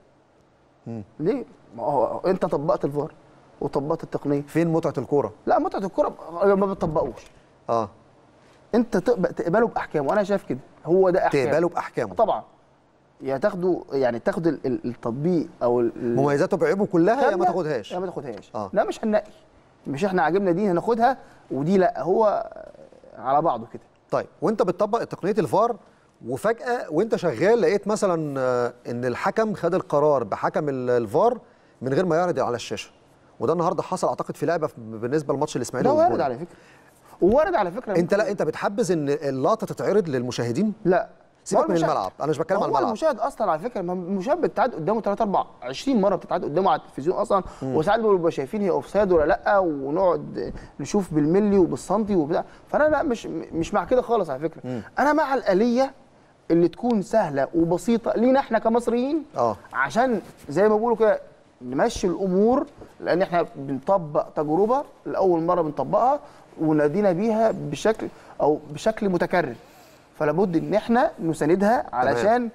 ليه؟ ما هو انت طبقت الفار وطبقت التقنيه فين متعه الكوره لا متعه الكوره ما بتطبقوش اه انت تقبل تقبله باحكامه وانا شايف كده هو ده احكام تقبله باحكامه طبعا يا تاخده يعني تاخد ال- ال- التطبيق او ال- ال- مميزاته بعيوبه كلها يا ما كاملة، تاخدهاش يا ما تاخدهاش آه. لا مش هننقي مش احنا عاجبنا دي هناخدها ودي لا هو على بعضه كده طيب وانت بتطبق تقنيه الفار وفجاه وانت شغال لقيت مثلا آه، ان الحكم خد القرار بحكم ال- الفار من غير ما يعرض على الشاشه وده النهارده حصل اعتقد في لعبه في- بالنسبه لماتش الاسماعيلي ده وارد والجونة. على فكره ووارد على فكره انت لا انت بتحبذ ان اللقطه تتعرض للمشاهدين لا سيبك ما هو من المشاهد- الملعب انا مش بتكلم على هو الملعب المشاهد اصلا على فكره ما المشاهد بتتعاد قدامه 3 4 20 مره بتتعاد قدامه على التلفزيون اصلا وساعات بنبقى شايفين هي اوفسايد ولا لا ونقعد نشوف بالملي وبالسنتي وبتاع فانا لا مش مش مع كده خالص على فكره انا مع الاليه اللي تكون سهله وبسيطه لينا احنا كمصريين اه عشان زي ما بيقولوا كده نمشي الامور لان احنا بنطبق تجربه لاول مره بنطبقها ونادينا بيها بشكل او بشكل متكرر فلا بد ان احنا نساندها علشان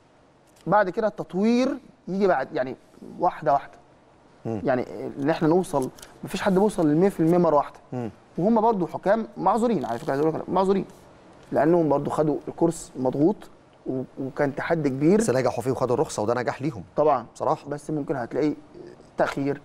بعد كده التطوير يجي بعد يعني واحده واحده يعني ان احنا نوصل مفيش حد بيوصل لل 100% مره واحده وهم برضو حكام معذورين على فكره عايز أقول لك معذورين لانهم برضو خدوا الكورس مضغوط و- وكان تحدي كبير بس نجحوا فيه وخدوا الرخصه وده نجاح ليهم طبعا بصراحه بس ممكن هتلاقي تاخير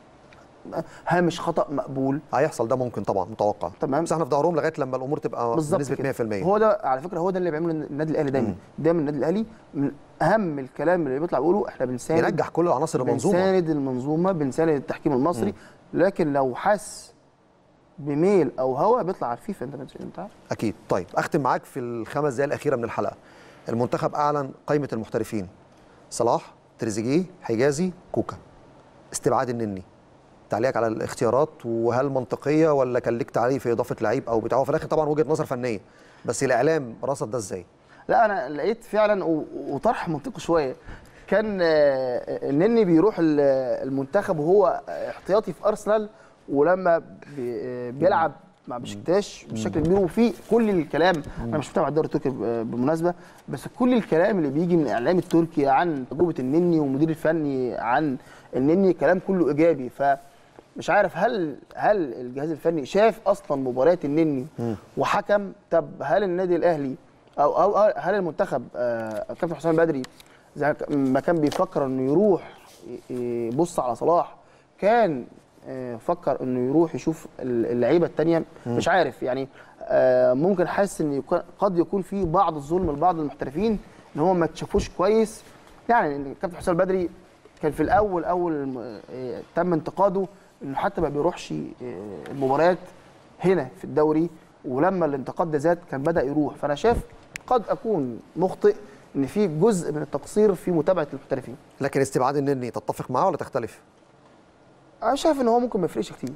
هامش خطا مقبول هيحصل ده ممكن طبعا متوقع تمام. بس احنا في ظهرهم لغايه لما الامور تبقى بالظبط بنسبه كده. 100% هو ده على فكره هو ده اللي بيعمله النادي الاهلي دايما دايما النادي الاهلي من اهم الكلام اللي بيطلع بيقوله احنا بنساند ينجح كل العناصر المنظومه بنساند المنظومه بنساند التحكيم المصري لكن لو حس بميل او هوى بيطلع على الفيفا انت انت عارف اكيد طيب اختم معاك في الخمس دقائق الاخيره من الحلقه المنتخب اعلن قائمه المحترفين صلاح تريزيجيه حجازي كوكا استبعاد النني تعليقك على الاختيارات وهل منطقيه ولا كان ليك تعليق في اضافه لعيب او بتاع هو في الاخر طبعا وجهه نظر فنيه بس الاعلام رصد ده ازاي لا انا لقيت فعلا و- وطرح منطقي شويه كان آه، النني بيروح ال- المنتخب وهو احتياطي في ارسنال ولما بي- آه، بيلعب مع بشكتاش بشكل كبير وفي كل الكلام انا مش متابع الدوري التركي ب- بالمناسبه بس كل الكلام اللي بيجي من الاعلام التركي عن تجربه النني والمدير الفني عن النني كلام كله ايجابي فمش عارف هل هل الجهاز الفني شاف اصلا مباريات النني وحكم طب هل النادي الاهلي او او أو هل المنتخب آه، كابتن حسام بدري زي ما كان بيفكر انه يروح ي- يبص على صلاح كان آه، فكر انه يروح يشوف اللعيبه الثانيه مش عارف يعني آه، ممكن حاسس ان يكون- قد يكون في بعض الظلم لبعض المحترفين ان هم ما تشافوش كويس يعني إن كابتن حسام بدري كان في الاول اول الم- آه، تم انتقاده انه حتى ما بيروحش آه، المباريات هنا في الدوري ولما الانتقاد ده زاد كان بدا يروح فانا شايف قد اكون مخطئ ان في جزء من التقصير في متابعه المحترفين لكن استبعاد النني تتفق معاه ولا تختلف انا شايف ان هو ممكن ما يفرقش كتير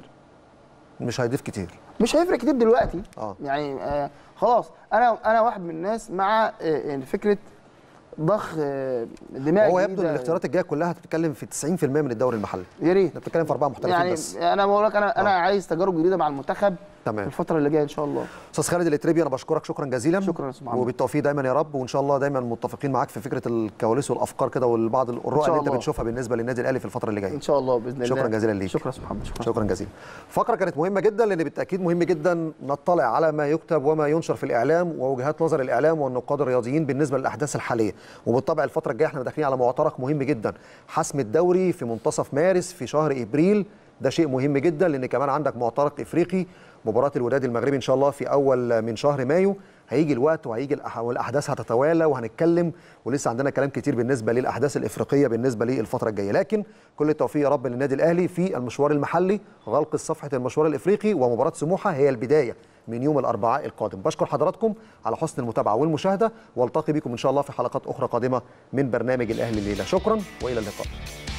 مش هيضيف كتير مش هيفرق كتير دلوقتي آه. يعني آه خلاص انا انا واحد من الناس مع آه إن فكره ضخ آه دماء هو يبدو ان جديدة. الاختيارات الجايه كلها هتتكلم في 90% من الدوري المحلي يا ريت انت بتتكلم في اربعه محترفين يعني بس انا بقول لك انا انا آه. عايز تجارب جديده مع المنتخب في تمام الفتره اللي جايه ان شاء الله استاذ خالد الاتريبي انا بشكرك شكرا جزيلا شكرا يا أستاذ محمد. وبالتوفيق دايما يا رب وان شاء الله دايما متفقين معاك في فكره الكواليس والافكار كده والبعض الرؤى شاء اللي انت الله. بتشوفها بالنسبه للنادي الاهلي في الفتره اللي جايه ان شاء الله باذن الله شكرا جزيلا ليك. شكرا يا أستاذ محمد شكرا شكرا جزيلا فقره كانت مهمه جدا لان بالتاكيد مهم جدا نطلع على ما يكتب وما ينشر في الاعلام ووجهات نظر الاعلام والنقاد الرياضيين بالنسبه للاحداث الحاليه وبالطبع الفتره الجايه احنا داخلين على معترك مهم جدا حسم الدوري في منتصف مارس في شهر ابريل ده شيء مهم جدا لان كمان عندك معترك افريقي مباراه الوداد المغربي ان شاء الله في اول من شهر مايو هيجي الوقت وهيجي الأح- والاحداث هتتوالى وهنتكلم ولسه عندنا كلام كتير بالنسبه للاحداث الافريقيه بالنسبه للفتره الجايه لكن كل التوفيق يا رب للنادي الاهلي في المشوار المحلي غلق صفحه المشوار الافريقي ومباراه سموحه هي البدايه من يوم الاربعاء القادم بشكر حضراتكم على حسن المتابعه والمشاهده والتقي بكم ان شاء الله في حلقات اخرى قادمه من برنامج الاهلي الليله شكرا والى اللقاء